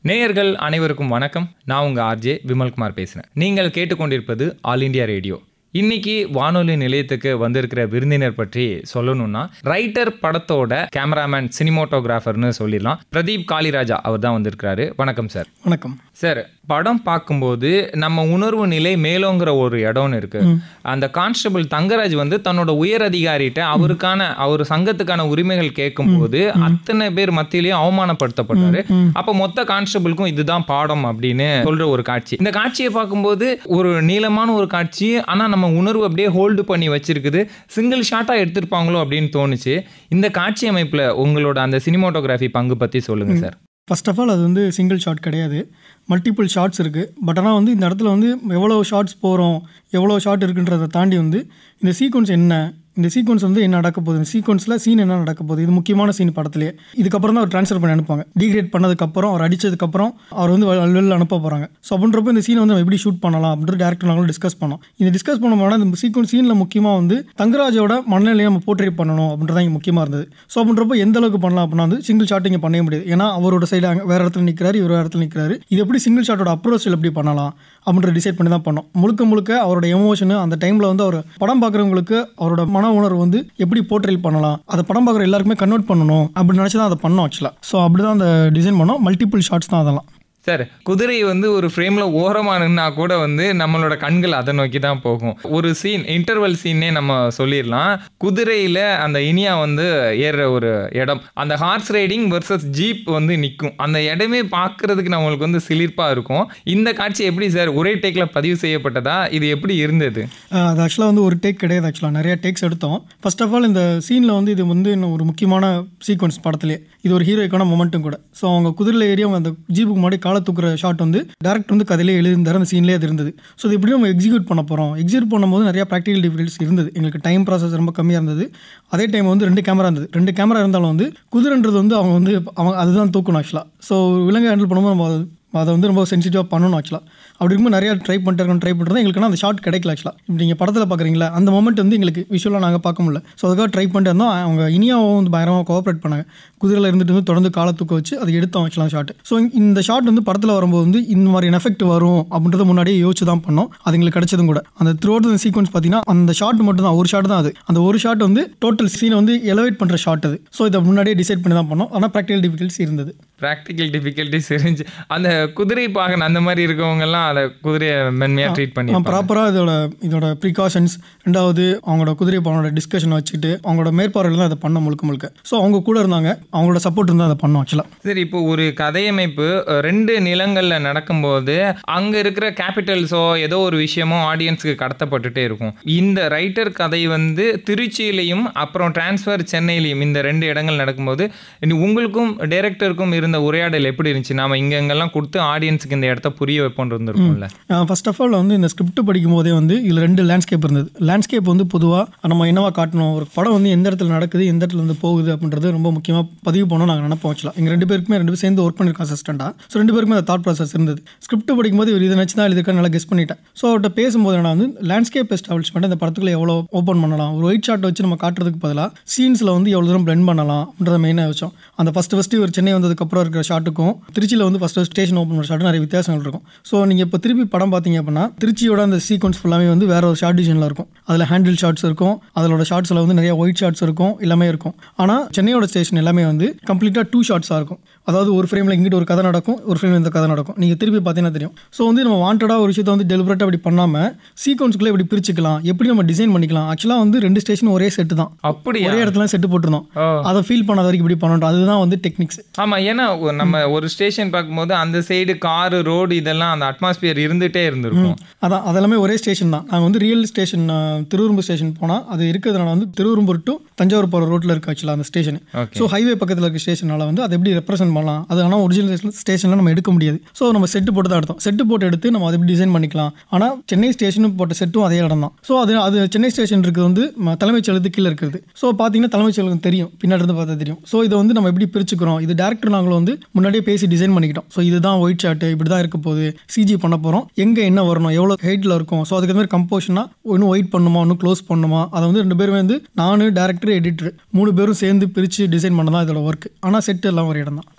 நேயர்கள் அனைவருக்கும் வணக்கம் நான் உங்க ஆர்ஜே விமல்குமார் பேசுறேன் நீங்கள் கேட்டுக்கொண்டிருப்பது ஆல் இந்தியா ரேடியோ இன்னைக்கு வானொலி நிலையத்துக்கு வந்திருக்கிற விருந்தினர் பற்றி சொல்லணும்னா ரைட்டர் படத்தோட கேமராமேன் சினிமோட்டோகிராஃபர்னு சொல்லிடலாம் பிரதீப் காளிராஜா அவர் தான் வந்திருக்கிறாரு வணக்கம் சார் வணக்கம் சார் படம் பார்க்கும்போது நம்ம உணர்வு நிலை மேலோங்கிற ஒரு இடம்னு இருக்கு அந்த கான்ஸ்டபிள் தங்கராஜ் வந்து தன்னோட உயர் அதிகாரிகிட்ட அவருக்கான அவர் சங்கத்துக்கான உரிமைகள் கேட்கும்போது அத்தனை பேர் மத்தியிலயும் அவமானப்படுத்தப்பட்டாரு அப்ப மொத்த கான்ஸ்டபிளுக்கும் இதுதான் பாடம் அப்படின்னு சொல்ற ஒரு காட்சி இந்த காட்சியை பார்க்கும்போது ஒரு நீளமான ஒரு காட்சி ஆனா நம்ம உணர்வு அப்படியே ஹோல்டு பண்ணி வச்சிருக்குது சிங்கிள் ஷாட்டா எடுத்திருப்பாங்களோ அப்படின்னு தோணுச்சு இந்த காட்சி அமைப்புல உங்களோட அந்த சினிமோட்டோகிராஃபி பங்கு பத்தி சொல்லுங்க சார் ஃபர்ஸ்ட் ஆஃப் ஆல் அது வந்து சிங்கிள் ஷாட் கிடையாது மல்டிபிள் ஷாட்ஸ் இருக்குது பட் ஆனால் வந்து இந்த இடத்துல வந்து எவ்வளோ ஷாட்ஸ் போகிறோம் எவ்வளோ ஷாட் இருக்குன்றதை தாண்டி வந்து இந்த சீக்வன்ஸ் என்ன இந்த சீக்வன்ஸ் வந்து என்ன நடக்க போகுது இந்த சீக்வன்ஸில் சீன் என்ன நடக்க போகுது இது முக்கியமான சீன் படத்துலேயே இதுக்கப்புறம் தான் அவர் ட்ரான்ஸ்ஃபர் பண்ணி அனுப்புவாங்க டிகிரேட் பண்ணதுக்கப்புறம் அவர் அடிச்சதுக்கப்புறம் அவர் வந்து வெ- வெளில அனுப்ப போகிறாங்க ஸோ அப்படின்றப்ப இந்த சீனை வந்து நம்ம எப்படி ஷூட் பண்ணலாம் அப்படின்ட்டு டேரக்டர் நாங்களும் டிஸ்கஸ் பண்ணோம் இந்த டிஸ்கஸ் பண்ணும்போது இந்த சீக்வன்ஸ் சீனில் முக்கியமாக வந்து தங்கராஜோட மனநிலையை நம்ம போர்ட்ரேட் பண்ணணும் அப்படின்றத இங்கே முக்கியமாக இருந்தது ஸோ அப்படின்றப்ப எந்த அளவுக்கு பண்ணலாம் அப்படின்னா வந்து சிங்கிள் ஷாட் இங்கே பண்ணவே முடியாது ஏன்னா அவரோட சைடு அங்கே வேறு இடத்துல நிற்கிறாரு இவர் வேறு இடத்துல நிற்கிறாரு இது எப்படி சிங்கிள் ஷாட்டோட அப்ரோச் எப்படி பண்ணலாம் அப்படின்ற டிசைட் பண்ணி தான் பண்ணோம் முழுக்க முழுக்க அவரோட எமோஷனு அந்த டைமில் வந்து அவர் படம் பார்க்குறவங்களுக்கு அவரோட மன உணர்வு வந்து எப்படி போர்ட்ரேட் பண்ணலாம் அதை படம் பார்க்குற எல்லாருக்குமே கன்வெர்ட் பண்ணணும் அப்படின்னு நினச்சி தான் அதை பண்ணோம் ஆக்சுவலாக ஸோ அப்படி தான் அந்த டிசைன் பண்ணோம் மல்டிபிள் ஷாட்ஸ் தான் அதெல்லாம் சார் குதிரை வந்து ஒரு ஃப்ரேம்ல ஓரமா நின்னா கூட வந்து நம்மளோட கண்கள் அதை நோக்கி தான் போகும் ஒரு சீன் இன்டர்வல் சீனே நம்ம சொல்லிடலாம் குதிரையில அந்த இனியா வந்து ஏறுற ஒரு இடம் அந்த ஹார்ஸ் ரைடிங் வெர்சஸ் ஜீப் வந்து நிற்கும் அந்த இடமே பார்க்கறதுக்கு நம்மளுக்கு வந்து சிலிர்ப்பா இருக்கும் இந்த காட்சி எப்படி சார் ஒரே டேக்ல பதிவு செய்யப்பட்டதா இது எப்படி இருந்தது ஆஹ் அது ஆக்சுவலாக வந்து ஒரு டேக் கிடையாது ஆக்சுவலாக நிறைய டேக்ஸ் எடுத்தோம் ஃபர்ஸ்ட் ஆஃப் ஆல் இந்த சீனில் வந்து இது வந்து இன்னும் ஒரு முக்கியமான சீக்வன்ஸ் படத்துலேயே இது ஒரு ஹீரோய்க்கான மொமெண்ட்டும் கூட ஸோ அவங்க குதிரையில் ஏறி அவங்க அந்த ஜீப்புக்கு முன்னாடி காலை தூக்குற ஷாட் வந்து டேரக்டர் வந்து கதையிலே எழுதியிருந்தார் அந்த சீன்லேயே அது இருந்தது ஸோ இது எப்படி நம்ம எக்ஸிக்யூட் பண்ண போகிறோம் எக்ஸிக்யூட் பண்ணும்போது நிறைய ப்ராக்டிகல் டிஃபிகல்ட்ஸ் இருந்தது எங்களுக்கு டைம் ப்ராசஸ் ரொம்ப கம்மியாக இருந்தது அதே டைம் வந்து ரெண்டு கேமரா இருந்தது ரெண்டு கேமரா இருந்தாலும் வந்து குதிரைன்றது வந்து அவங்க வந்து அவங்க அதுதான் தூக்கணும் ஆக்சுவலாக ஸோ விலங்கு ஹேண்டில் பண்ணும்போது நம்ம அது அதை வந்து ரொம்ப சென்சிட்டிவாக பண்ணணும் ஆக்சுவலாக அப்படி இருக்கும்போது நிறையா ட்ரை பண்ணிட்டு இருக்கோம் ட்ரை பண்ணுறது எங்களுக்கு ஆனால் அந்த ஷாட் கிடைக்கல ஆக்சுவலாக இப்படி நீங்கள் படத்தில் பார்க்குறீங்களா அந்த மொமெண்ட் வந்து எங்களுக்கு விஷுவலாக நாங்கள் பார்க்க முடியல ஸோ அதுக்காக ட்ரை பண்ணிட்டு இருந்தோம் அவங்க இனியாவும் வந்து பயங்கரமாக கோஆப்ரேட் பண்ணாங்க குதிரையில் இருந்துட்டு வந்து தொடர்ந்து காலை தூக்க வச்சு அதை எடுத்தோம் ஆக்சுவலாக ஷாட் ஸோ இந்த ஷாட் வந்து படத்தில் வரும்போது வந்து இந்த மாதிரி எஃபெக்ட் வரும் அப்படின்றத முன்னாடியே யோசிச்சு தான் பண்ணோம் அது எங்களுக்கு கிடைச்சதும் கூட அந்த த்ரூ அவுட் சீக்வன்ஸ் பார்த்தீங்கன்னா அந்த ஷாட் மட்டும் தான் ஒரு ஷாட் தான் அது அந்த ஒரு ஷாட் வந்து டோட்டல் சீனை வந்து எலவேட் பண்ணுற ஷாட் அது ஸோ இதை முன்னாடியே டிசைட் பண்ணி தான் பண்ணோம் ஆனால் ப்ராக்டிகல் டிஃபிகல்ட்ஸ் இருந்தது ப்ராக்டிக்கல் டிஃபிகல்ட்டிஸ் இருந்துச்சு அந்த குதிரை பாகன் அந்த மாதிரி இருக்கவங்க எல்லாம் அதை குதிரையை மென்மையா ட்ரீட் பண்ணி ப்ராப்பராக இதோட இதோட ப்ரிகாஷன்ஸ் ரெண்டாவது அவங்களோட குதிரை பாவனோட டிஸ்கஷன் வச்சுட்டு அவங்களோட மேற்பார்வையில் தான் அதை பண்ண முழுக்க முழுக்க ஸோ அவங்க கூட இருந்தாங்க அவங்களோட சப்போர்ட் இருந்தால் அதை பண்ணோம் ஆக்சுவலாக சரி இப்போ ஒரு கதையமைப்பு அஹ், ரெண்டு நிலங்களில் நடக்கும்போது அங்கே இருக்கிற கேபிட்டல்ஸோ ஏதோ ஒரு விஷயமோ ஆடியன்ஸுக்கு கடத்தப்பட்டுட்டே இருக்கும் இந்த ரைட்டர் கதை வந்து திருச்சியிலையும் அப்புறம் டிரான்ஸ்ஃபர் சென்னையிலையும் இந்த ரெண்டு இடங்கள் நடக்கும்போது இனி உங்களுக்கும் டைரக்டருக்கும் இருந்த உரையாடல் எப்படி இருந்துச்சு நாம இங்க இங்கெல்லாம் கொடுத்து ஆடியன்ஸுக்கு இந்த இடத்த புரிய வைப்போம் இருந்திருக்கும்ல ஃபர்ஸ்ட் ஆஃப் ஆல் வந்து இந்த ஸ்கிரிப்ட் படிக்கும் போதே வந்து இதில் ரெண்டு லேண்ட்ஸ்கேப் இருந்தது லேண்ட்ஸ்கேப் வந்து பொதுவாக நம்ம என்னவா காட்டணும் ஒரு படம் வந்து எந்த இடத்துல நடக்குது எந்த இடத்துல வந்து போகுது அப்படின்றது ரொம்ப முக்கியமாக பதிவு பண்ணணும் நாங்கள் நினைப்போம் ஆக்சுவலாக எங்கள் ரெண்டு பேருக்குமே ரெண்டு பேரும் சேர்ந்து ஒர்க் பண்ணியிருக்கோம் அசிஸ்டண்டாக ஸோ ரெண்டு பேருக்குமே அந்த தாட் ப்ராசஸ் இருந்தது ஸ்கிரிப்ட் படிக்கும்போது இவர் இதை நினச்சி தான் எழுதிருக்கா நல்லா கெஸ் பண்ணிட்டேன் ஸோ அவர்கிட்ட பேசும்போது நான் வந்து லேண்ட்ஸ்கேப் எஸ்டாப்ளிஷ்மெண்ட் இந்த படத்துக்குள்ள எவ்வளோ ஓப்பன் பண்ணலாம் ஒரு ஒயிட் ஷாட் வச்சு நம்ம காட்டுறதுக்கு பதிலாக சீன்ஸில் வந்து எவ்வளோ தூரம் பிளெண்ட் பண்ணலாம் அப்படின்றத மெயினாக வச்சோம் அந்த ஃபஸ்ட்டு ஃபஸ்ட்டு ஒரு சென்னை வந்ததுக்கப்புறம் இருக்கிற ஷாட்டுக்கும் திருச்சியில் வந்து ஃபஸ்ட்டு ஸ்டேஷன் ஓப்பன் பண்ணுற ஷாட்டு நிறைய வித்தியாசங்கள் இருக்கும் ஸோ நீங்கள் இப்போ திருப்பி படம் பார்த்தீங்க அப்படின்னா திருச்சியோட அந்த சீக்வன்ஸ் ஃபுல்லாமே வந்து வேற ஒரு ஷார்ட் டிசைனில் இருக்கும் அதில் ஹேண்டில் ஷாட்ஸ் இருக்கும் அதோட ஷார்ட்ஸில் வந்து நிறைய ஒயிட் ஷாட்ஸ் இருக்கும் எல்லாமே இருக்கும் ஆனால் சென்னையோட ஸ்டேஷன் எல்லாமே வந்து கம்ப்ளீட்டாக டூ ஷாட்ஸாக இருக்கும் அதாவது ஒரு ஃப்ரேமில் இங்கிட்டு ஒரு கதை நடக்கும் ஒரு ஃப்ரேமில் இந்த கதை நடக்கும் நீங்கள் திருப்பி பார்த்தீங்கன்னா தெரியும் ஸோ வந்து நம்ம வாண்டடாக ஒரு விஷயத்தை வந்து டெலிபரேட்டாக அப்படி பண்ணாமல் சீக்வன்ஸ்குள்ளே இப்படி பிரிச்சுக்கலாம் எப்படி நம்ம டிசைன் பண்ணிக்கலாம் ஆக்சுவலாக வந்து ரெண்டு ஸ்டேஷன் ஒரே செட்டு தான் அப்படியா ஒரே இடத்துல செட்டு போட்டிருந்தோம் ஓ. அதை ஃபீல் பண்ணாத வரைக்கும் இப்படி பண்ணணும் அதுதான் வந்து டெக்னிக்ஸ் ஆமா ஏன்னா ஒ- நம்ம ஒரு ஸ்டேஷன் பார்க்கும்போது அந்த சைடு காரு ரோடு இதெல்லாம் அந்த அட்மாஸ்பியர் இருந்துட்டே இருந்திருக்கும் அதான் அதெல்லாமே ஒரே ஸ்டேஷன் தான் நாங்கள் வந்து ரியல் ஸ்டேஷன் திருவெரும்பூர் ஸ்டேஷன் போனால் அது இருக்கிறதுனால வந்து திருவெரும்பூர் டு தஞ்சாவூர் போகிற ரோட்டில் இருக்கு ஆக்சுவலாக அந்த ஸ்டேஷன் Okay. ஸோ ஹைவே பக்கத்தில் இருக்க ஸ்டேஷனால வந்து அதை எப்படி ரெப்ரசென்ட் பண்ணலாம் அது ஆனால் ஒரிஜினல் ஸ்டேஷனில் நம்ம எடுக்க முடியாது ஸோ நம்ம செட்டு போட்டு தான் எடுத்தோம் செட்டு போட்டு எடுத்து நம்ம அதை எப்படி டிசைன் பண்ணிக்கலாம் ஆனால் சென்னை ஸ்டேஷனும் போட்ட செட்டும் அதே இடம் தான் ஸோ அது அது சென்னை ஸ்டேஷன் இருக்குது வந்து ம- தலைமைச் செயலகத்துக்கு கீழே இருக்குது ஸோ பார்த்தீங்கன்னா தலைமைச் செயலகம் தெரியும் பின்னாடி இருந்து பார்த்தா தெரியும் ஸோ இதை வந்து நம்ம எப்படி பிரிச்சுக்கிறோம் இது டேரக்டர் நாங்களும் வந்து முன்னாடியே பேசி டிசைன் பண்ணிக்கிட்டோம் ஸோ இதுதான் ஒயிட் ஷார்ட் இப்படி தான் இருக்க போகுது சிஜி பண்ண போகிறோம் எங்கே என்ன வரணும் எவ்வளோ ஹைட்டில் இருக்கும் ஸோ அதுக்கு மாதிரி கம்போஷனா இன்னும் ஒயிட் பண்ணுமா இன்னும் க்ளோஸ் பண்ணுமா அதை வந்து ரெண்டு பேருமே வந்து நானு டேரக்டர் எடிட்டர் மூணு பேரும் சேர்ந்து பிரித்து டிசைன் பண்ண தான் இதோட ஒர்க் ஆனால் செட் எல்லாம் ஒரு இடம் தான்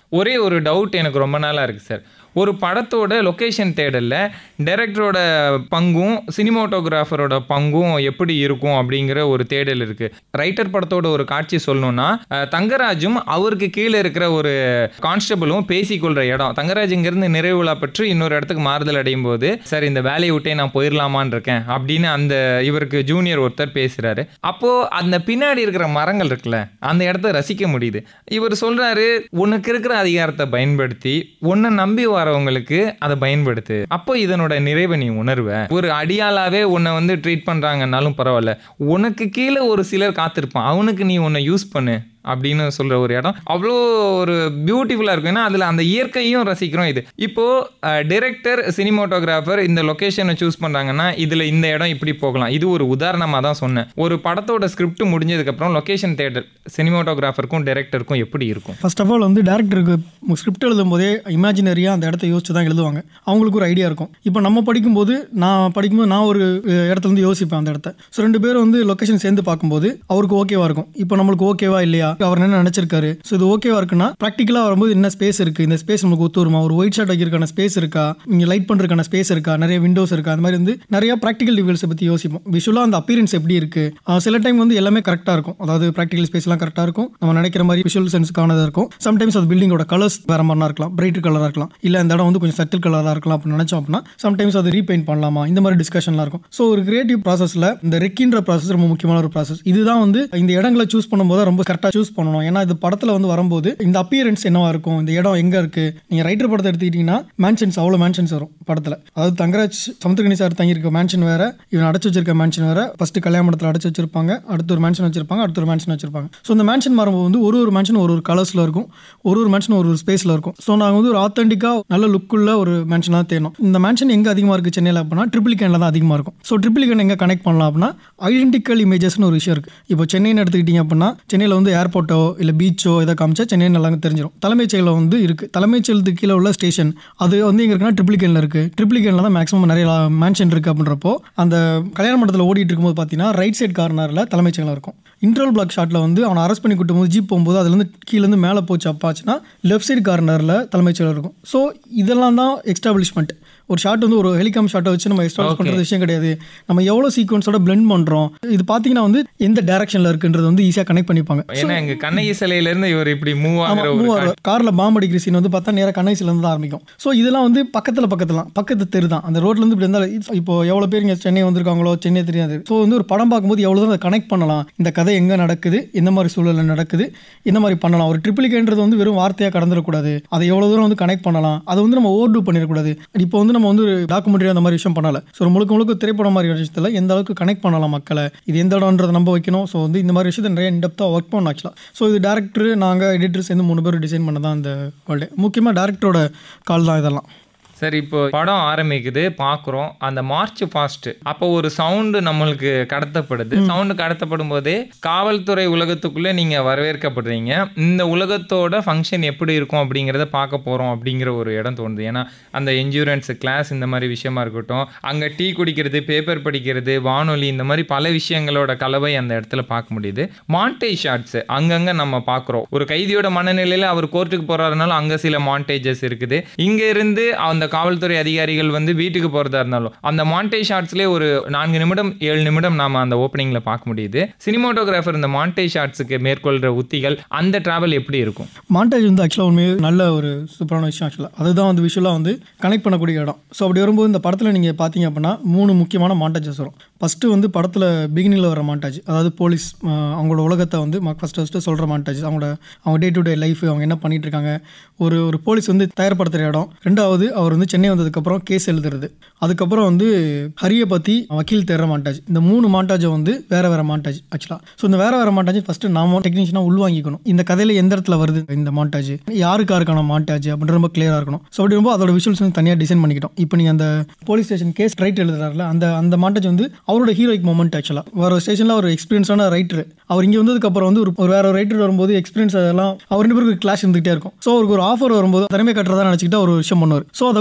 ஒரே ஒரு டவுட் எனக்கு ரொம்ப நாளாக இருக்குது சார் ஒரு படத்தோட லொக்கேஷன் தேடலில் டைரக்டரோட பங்கும் சினிமாட்டோகிராஃபரோட பங்கும் எப்படி இருக்கும் அப்படிங்கிற ஒரு தேடல் இருக்குது ரைட்டர் படத்தோட ஒரு காட்சி சொல்லணும்னா அஹ், தங்கராஜும் அவருக்கு கீழே இருக்கிற ஒரு கான்ஸ்டபிளும் பேசிக்கொள்கிற இடம் தங்கராஜ் இங்கேருந்து நிறைவு விழா பெற்று இன்னொரு இடத்துக்கு மாறுதல் அடையும் போது சார் இந்த வேலையை விட்டே நான் போயிடலாமான்னு இருக்கேன் அப்படின்னு அந்த இவருக்கு ஜூனியர் ஒருத்தர் பேசுகிறாரு அப்போது அந்த பின்னாடி இருக்கிற மரங்கள் இருக்குல்ல அந்த இடத்த ரசிக்க முடியுது இவர் சொல்கிறாரு உனக்கு இருக்கிற அதிகாரத்தை பயன்படுத்தி உன்னை நம்பி வரவங்களுக்கு அதை பயன்படுத்து அப்போ இதனோட நிறைவை நீ உணர்வ ஒரு அடியாளாவே உன்னை வந்து ட்ரீட் பண்ணுறாங்கன்னாலும் பரவாயில்ல உனக்கு கீழே ஒரு சிலர் காத்திருப்பான் அவனுக்கு நீ உன்னை யூஸ் பண்ணு அப்படின்னு சொல்கிற ஒரு இடம் அவ்வளோ ஒரு பியூட்டிஃபுல்லாக இருக்கும் ஏன்னா அதில் அந்த இயற்கையும் ரசிக்கிறோம் இது இப்போது டிரெக்டர் சினிமாட்டோகிராஃபர் இந்த லொக்கேஷனை சூஸ் பண்ணுறாங்கன்னா இதில் இந்த இடம் இப்படி போகலாம் இது ஒரு உதாரணமாக தான் சொன்னேன் ஒரு படத்தோட ஸ்கிரிப்ட் முடிஞ்சதுக்கப்புறம் லொக்கேஷன் தேட்டர் சினிமாட்டோகிராஃபருக்கும் டைரக்டருக்கும் எப்படி இருக்கும் ஃபர்ஸ்ட் ஆஃப் ஆல் வந்து டேரக்டருக்கு ஸ்கிரிப்ட் எழுதும் போதே இமேஜினரியாக அந்த இடத்த யோசிச்சு தான் எழுதுவாங்க அவங்களுக்கு ஒரு ஐடியா இருக்கும் இப்போ நம்ம படிக்கும்போது நான் படிக்கும்போது நான் ஒரு அஹ், இடத்துல வந்து யோசிப்பேன் அந்த இடத்த ஸோ ரெண்டு பேரும் வந்து லொக்கேஷன் சேர்ந்து பார்க்கும்போது அவருக்கு ஓகேவா இருக்கும் இப்போ நம்மளுக்கு ஓகேவா இல்லையா அவர் என்ன நினைச்சிருக்காரு ஸோ இது ஓகேவா இருக்குன்னா ப்ராக்டிக்கலாக வரும்போது என்ன ஸ்பேஸ் இருக்கு இந்த ஸ்பேஸ் நமக்கு ஒத்து வருமா ஒரு ஒயிட் ஷாட் வைக்கிறதுக்கான ஸ்பேஸ் இருக்கா இங்கே லைட் பண்ணுறதுக்கான ஸ்பேஸ் இருக்கா நிறைய விண்டோஸ் இருக்கா அந்த மாதிரி வந்து நிறைய ப்ராக்டிக்கல் டிவில்ஸை பற்றி யோசிப்போம் விஷுவலாக அந்த அப்பியரன்ஸ் எப்படி இருக்கு அஹ், சில டைம் வந்து எல்லாமே கரெக்டாக இருக்கும் அதாவது ப்ராக்டிக்கல் ஸ்பேஸ்லாம் கரெக்டாக இருக்கும் நம்ம நினைக்கிற மாதிரி விஷுவல் சென்ஸுக்கானதாக இருக்கும் சம்டைம்ஸ் அது பில்டிங்கோட கலர்ஸ் வேற மாதிரிலாம் இருக்கலாம் பிரைட் கலராக இருக்கலாம் இல்லை இந்த இடம் வந்து கொஞ்சம் சட்டில் கலராக இருக்கலாம் அப்படின்னு நினச்சோம் அப்படின்னா சம்டைம்ஸ் அது ரீபெயிண்ட் பண்ணலாமா இந்த மாதிரி டிஸ்கஷன்லாம் இருக்கும் ஸோ ஒரு கிரியேட்டிவ் ப்ராசஸில் இந்த ரெக்கின்ற ப்ராசஸ் ரொம்ப முக்கியமான ஒரு ப்ராசஸ் இதுதான் வந்து இந்த இடங்களை சூஸ் பண்ணும்போது ரொம்ப கரெக்டாக சூஸ் பண்ணணும் ஏன்னா இது படத்தில் வந்து வரும்போது இந்த அப்பியரன்ஸ் என்னவா இருக்கும் இந்த இடம் எங்கே இருக்கு நீங்கள் ரைட்டர் படத்தை எடுத்துக்கிட்டிங்கன்னா மேன்ஷன்ஸ் அவ்வளோ மேன்ஷன்ஸ் வரும் படத்தில் அதாவது தங்கராஜ் சமுத்திரகனி சார் தங்கியிருக்க மேன்ஷன் வேற இவன் அடைச்சு வச்சிருக்க மேன்ஷன் வேற ஃபர்ஸ்ட் கல்யாண மண்டபத்தில் அடைச்சு வச்சிருப்பாங்க அடுத்து ஒரு மேன்ஷன் வச்சிருப்பாங்க அடுத்து ஒரு மேன்ஷன் வச்சிருப்பாங்க ஸோ இந்த மேன்ஷன் வரும்போது வந்து ஒரு ஒரு மேன்ஷன் ஒரு ஒரு கலர்ஸில் இருக்கும் ஒரு ஒரு மேன்ஷன் ஒரு ஒரு ஸ்பேஸில் இருக்கும் ஸோ நாங்கள் வந்து ஒரு ஆத்தென்டிக்காக நல்ல லுக்குள்ள ஒரு மேன்ஷனாக தேடணும் இந்த மேன்ஷன் எங்கே அதிகமாக இருக்குது சென்னையில் அப்படின்னா ட்ரிபிள் கேனில் தான் அதிகமாக இருக்கும் ஸோ ட்ரிபிள் கேன் எங்கே கனெக்ட் பண்ணலாம் அப்படின்னா ஐடென்டிக்கல் இமேஜஸ்னு ஒரு விஷயம் இருக்குது இப்போ சென்னைன்னு எடுத்துக்கிட்டிங்க அப்படின்னா சென்னையில் வந்து ஏர்போர்ட்டோ இல்லை பீச்சோ இதை காமிச்சா சென்னை நல்லா தெரிஞ்சிடும் தலைமைச் செயலில் வந்து இருக்குது தலைமைச் செயலத்துக்கு கீழே உள்ள ஸ்டேஷன் அது வந்து எங்கே இருக்குன்னா ட்ரிபிள் கேனில் இருக்குது ட்ரிபிள் கேனில் தான் மேக்ஸிமம் நிறைய மேன்ஷன் இருக்குது அப்படின்றப்போ அந்த கல்யாண மண்டபத்தில் ஓடிட்டு இருக்கும்போது பார்த்தீங்கன்னா ரைட் சைடு கார்னரில் தலைமைச் செயலம் இருக்கும் இன்டர்வல் பிளாக் ஷாட்டில் வந்து அவனை அரெஸ்ட் பண்ணி கூட்டும் போது ஜீப் போகும்போது அதுலேருந்து கீழேருந்து மேலே போச்சு அப்பாச்சுன்னா லெஃப்ட் சைடு கார்னரில் தலைமைச் செயலர் இருக்கும் ஸோ இதெல்லாம் தான் எக்ஸ்டாப்ளிஷ்மெண்ட் ஒரு ஷாட் வந்து ஒரு ஹெலிகாம் ஷாட்டை வச்சு நம்ம எக்ஸ்டாப்ளிஷ் பண்ணுறது விஷயம் கிடையாது நம்ம எவ்வளோ சீக்வன்ஸோட blend பண்ணுறோம் இது பார்த்தீங்கன்னா வந்து எந்த டேரக்ஷனில் இருக்குன்றது வந்து ஈஸியாக கனெக்ட் பண்ணிப்பாங்க ஏன்னா எங்க கண்ணகி சிலையிலேருந்து இவர் இப்படி மூவ் ஆகிற ஒரு மூவார் காரில் பாம்பு அடிக்கிற சீன் வந்து பார்த்தா நேராக கண்ணைசிலேருந்து தான் ஆரம்பிக்கும் ஸோ இதெல்லாம் வந்து பக்கத்தில் பக்கத்தில் பக்கத்து தெரு தான் அந்த ரோட்லேருந்து இப்படி இருந்தால் இப்போ எவ்வளோ பேர் இங்கே சென்னை வந்திருக்காங்களோ சென்னை தெரியாது ஸோ வந்து ஒரு படம் பார்க்கும்போது எவ்வளோ தூரம் அதை கனெக்ட் பண்ணலாம் இந்த கதை எங்கே நடக்குது எந்த மாதிரி சூழலில் நடக்குது இந்த மாதிரி பண்ணலாம் ஒரு ட்ரிபிளிகேன்றது வந்து வெறும் வார்த்தையாக கடந்துடக்கூடாது அதை எவ்வளோ தூரம் வந்து கனெக்ட் பண்ணலாம் அதை வந்து நம்ம ஓவர் டூ பண்ணிடக்கூடாது இப்போ வந்து நம்ம வந்து ஒரு டாக்குமெண்ட்ரி அந்த மாதிரி விஷயம் பண்ணல ஸோ ஒரு முழுக்க முழுக்க திரைப்படம் மாதிரி ஒரு விஷயத்தில் எந்த அளவுக்கு கனெக்ட் பண்ணலாம் மக்களை இது எந்த இடம்ன்றதை நம்ப வைக்கணும் ஸோ வந்து இந்த மாதிரி விஷயத்தை நிறைய இன்டெப்த்தாக ஒர்க் பண்ணணும் ஆக்சுவலாக ஸோ இது டேரக்டர் நாங்கள் எடிட்டர் சேர்ந்து மூணு பேர் டிசைன் பண்ண தான் இந்த வேர்ல்டு முக்கியமாக டேரக்டரோட கால் தான் இதெல்லாம் சரி இப்போ படம் ஆரம்பிக்குது பார்க்குறோம் அந்த மார்ச் ஃபாஸ்ட் அப்போ ஒரு சவுண்டு நம்மளுக்கு கடத்தப்படுது சவுண்டு கடத்தப்படும் போதே காவல்துறை உலகத்துக்குள்ளே நீங்கள் வரவேற்கப்படுறீங்க இந்த உலகத்தோட ஃபங்க்ஷன் எப்படி இருக்கும் அப்படிங்கிறத பார்க்க போகிறோம் அப்படிங்கிற ஒரு இடம் தோணுது ஏன்னா அந்த என்ஜூரன்ஸ் கிளாஸ் இந்த மாதிரி விஷயமா இருக்கட்டும் அங்கே டீ குடிக்கிறது பேப்பர் படிக்கிறது வானொலி இந்த மாதிரி பல விஷயங்களோட கலவை அந்த இடத்துல பார்க்க முடியுது மாண்டேஜ் ஷாட்ஸ் அங்கங்கே நம்ம பார்க்குறோம் ஒரு கைதியோட மனநிலையில் அவர் கோர்ட்டுக்கு போகிறாருனாலும் அங்கே சில மாண்டேஜஸ் இருக்குது இங்கே இருந்து அந்த காவல்துறை அதிகாரிகள் வந்து வீட்டுக்கு போகிறதா இருந்தாலும் அந்த மாண்டேஜ் ஷாட்ஸ்லேயே ஒரு நான்கு நிமிடம் ஏழு நிமிடம் நாம அந்த ஓப்பனிங்கில் பார்க்க முடியுது சினிமாட்டோகிராஃபர் இந்த மாண்டேஜ் ஷாட்ஸுக்கு மேற்கொள்கிற உத்திகள் அந்த டிராவல் எப்படி இருக்கும் மாண்டேஜ் வந்து ஆக்சுவலாக உண்மையே நல்ல ஒரு சூப்பரான விஷயம் ஆக்சுவலாக அதுதான் வந்து விஷுவலாக வந்து கனெக்ட் பண்ணக்கூடிய இடம் ஸோ அப்படி வரும்போது இந்த படத்தில் நீங்கள் பார்த்தீங்க அப்படின்னா மூணு முக்கியமான மாண்டேஜஸ் வரும் ஃபஸ்ட்டு வந்து படத்தில் பிகினிங்கில் வர மாண்டாஜ் அதாவது போலீஸ் அஹ், அவங்களோட உலகத்தை வந்து ஃபஸ்ட்டு ஃபஸ்ட்டு சொல்கிற மாண்டாஜ் அவங்களோட அவங்க டே டு டே லைஃப் அவங்க என்ன பண்ணிட்டு இருக்காங்க ஒரு ஒரு போலீஸ் வந்து தயார்படுத்துகிற இடம் ரெண்டாவது அவர் வந்து சென்னை வந்ததுக்கப்புறம் கேஸ் எழுதுறது அதுக்கப்புறம் வந்து ஹரியை பற்றி வக்கீல் தேடுற மாண்டாஜ் இந்த மூணு மாண்டாஜை வந்து வேற வேற மாண்டாஜ் ஆக்சுவலாக ஸோ இந்த வேற வேற மாண்டாஜ் ஃபஸ்ட்டு நாம டெக்னீஷியனாக உள்வாங்கிக்கணும் இந்த கதையில் எந்த இடத்துல வருது இந்த மாண்டாஜ் யாருக்கு யாருக்கான மாண்டாஜ் அப்படின்ற ரொம்ப கிளியராக இருக்கணும் ஸோ அப்படி ரொம்ப அதோட விஷுவல்ஸ் வந்து தனியாக டிசைன் பண்ணிக்கிட்டோம் இப்போ நீங்கள் அந்த போலீஸ் ஸ்டேஷன் கேஸ் ரைட் எழுதுறாருல அந்த அந்த மாண்டாஜ் வந்து அவரோட ஹீரோயிக் மூமெண்ட் ஆக்சுவலாக வேற ஸ்டேஷனில் ஒரு எக்ஸ்பீரியன்ஸான ரைட்டர் அவர் இங்கே வந்ததுக்கப்புறம் வந்து ஒரு ஒரு வேற ஒரு ரைட்டர் வரும்போது எக்ஸ்பீரியன்ஸ் அதெல்லாம் அவர் ரெண்டு பேருக்கு கிளாஷ் இருந்துகிட்டே இருக்கும் ஸோ அவருக்கு ஒரு ஆஃபர் வரும்போது திறமை கட்டுறதா நினச்சிக்கிட்டு அவர் ஒரு விஷயம் பண்ணுவார் ஸோ அது அப்படி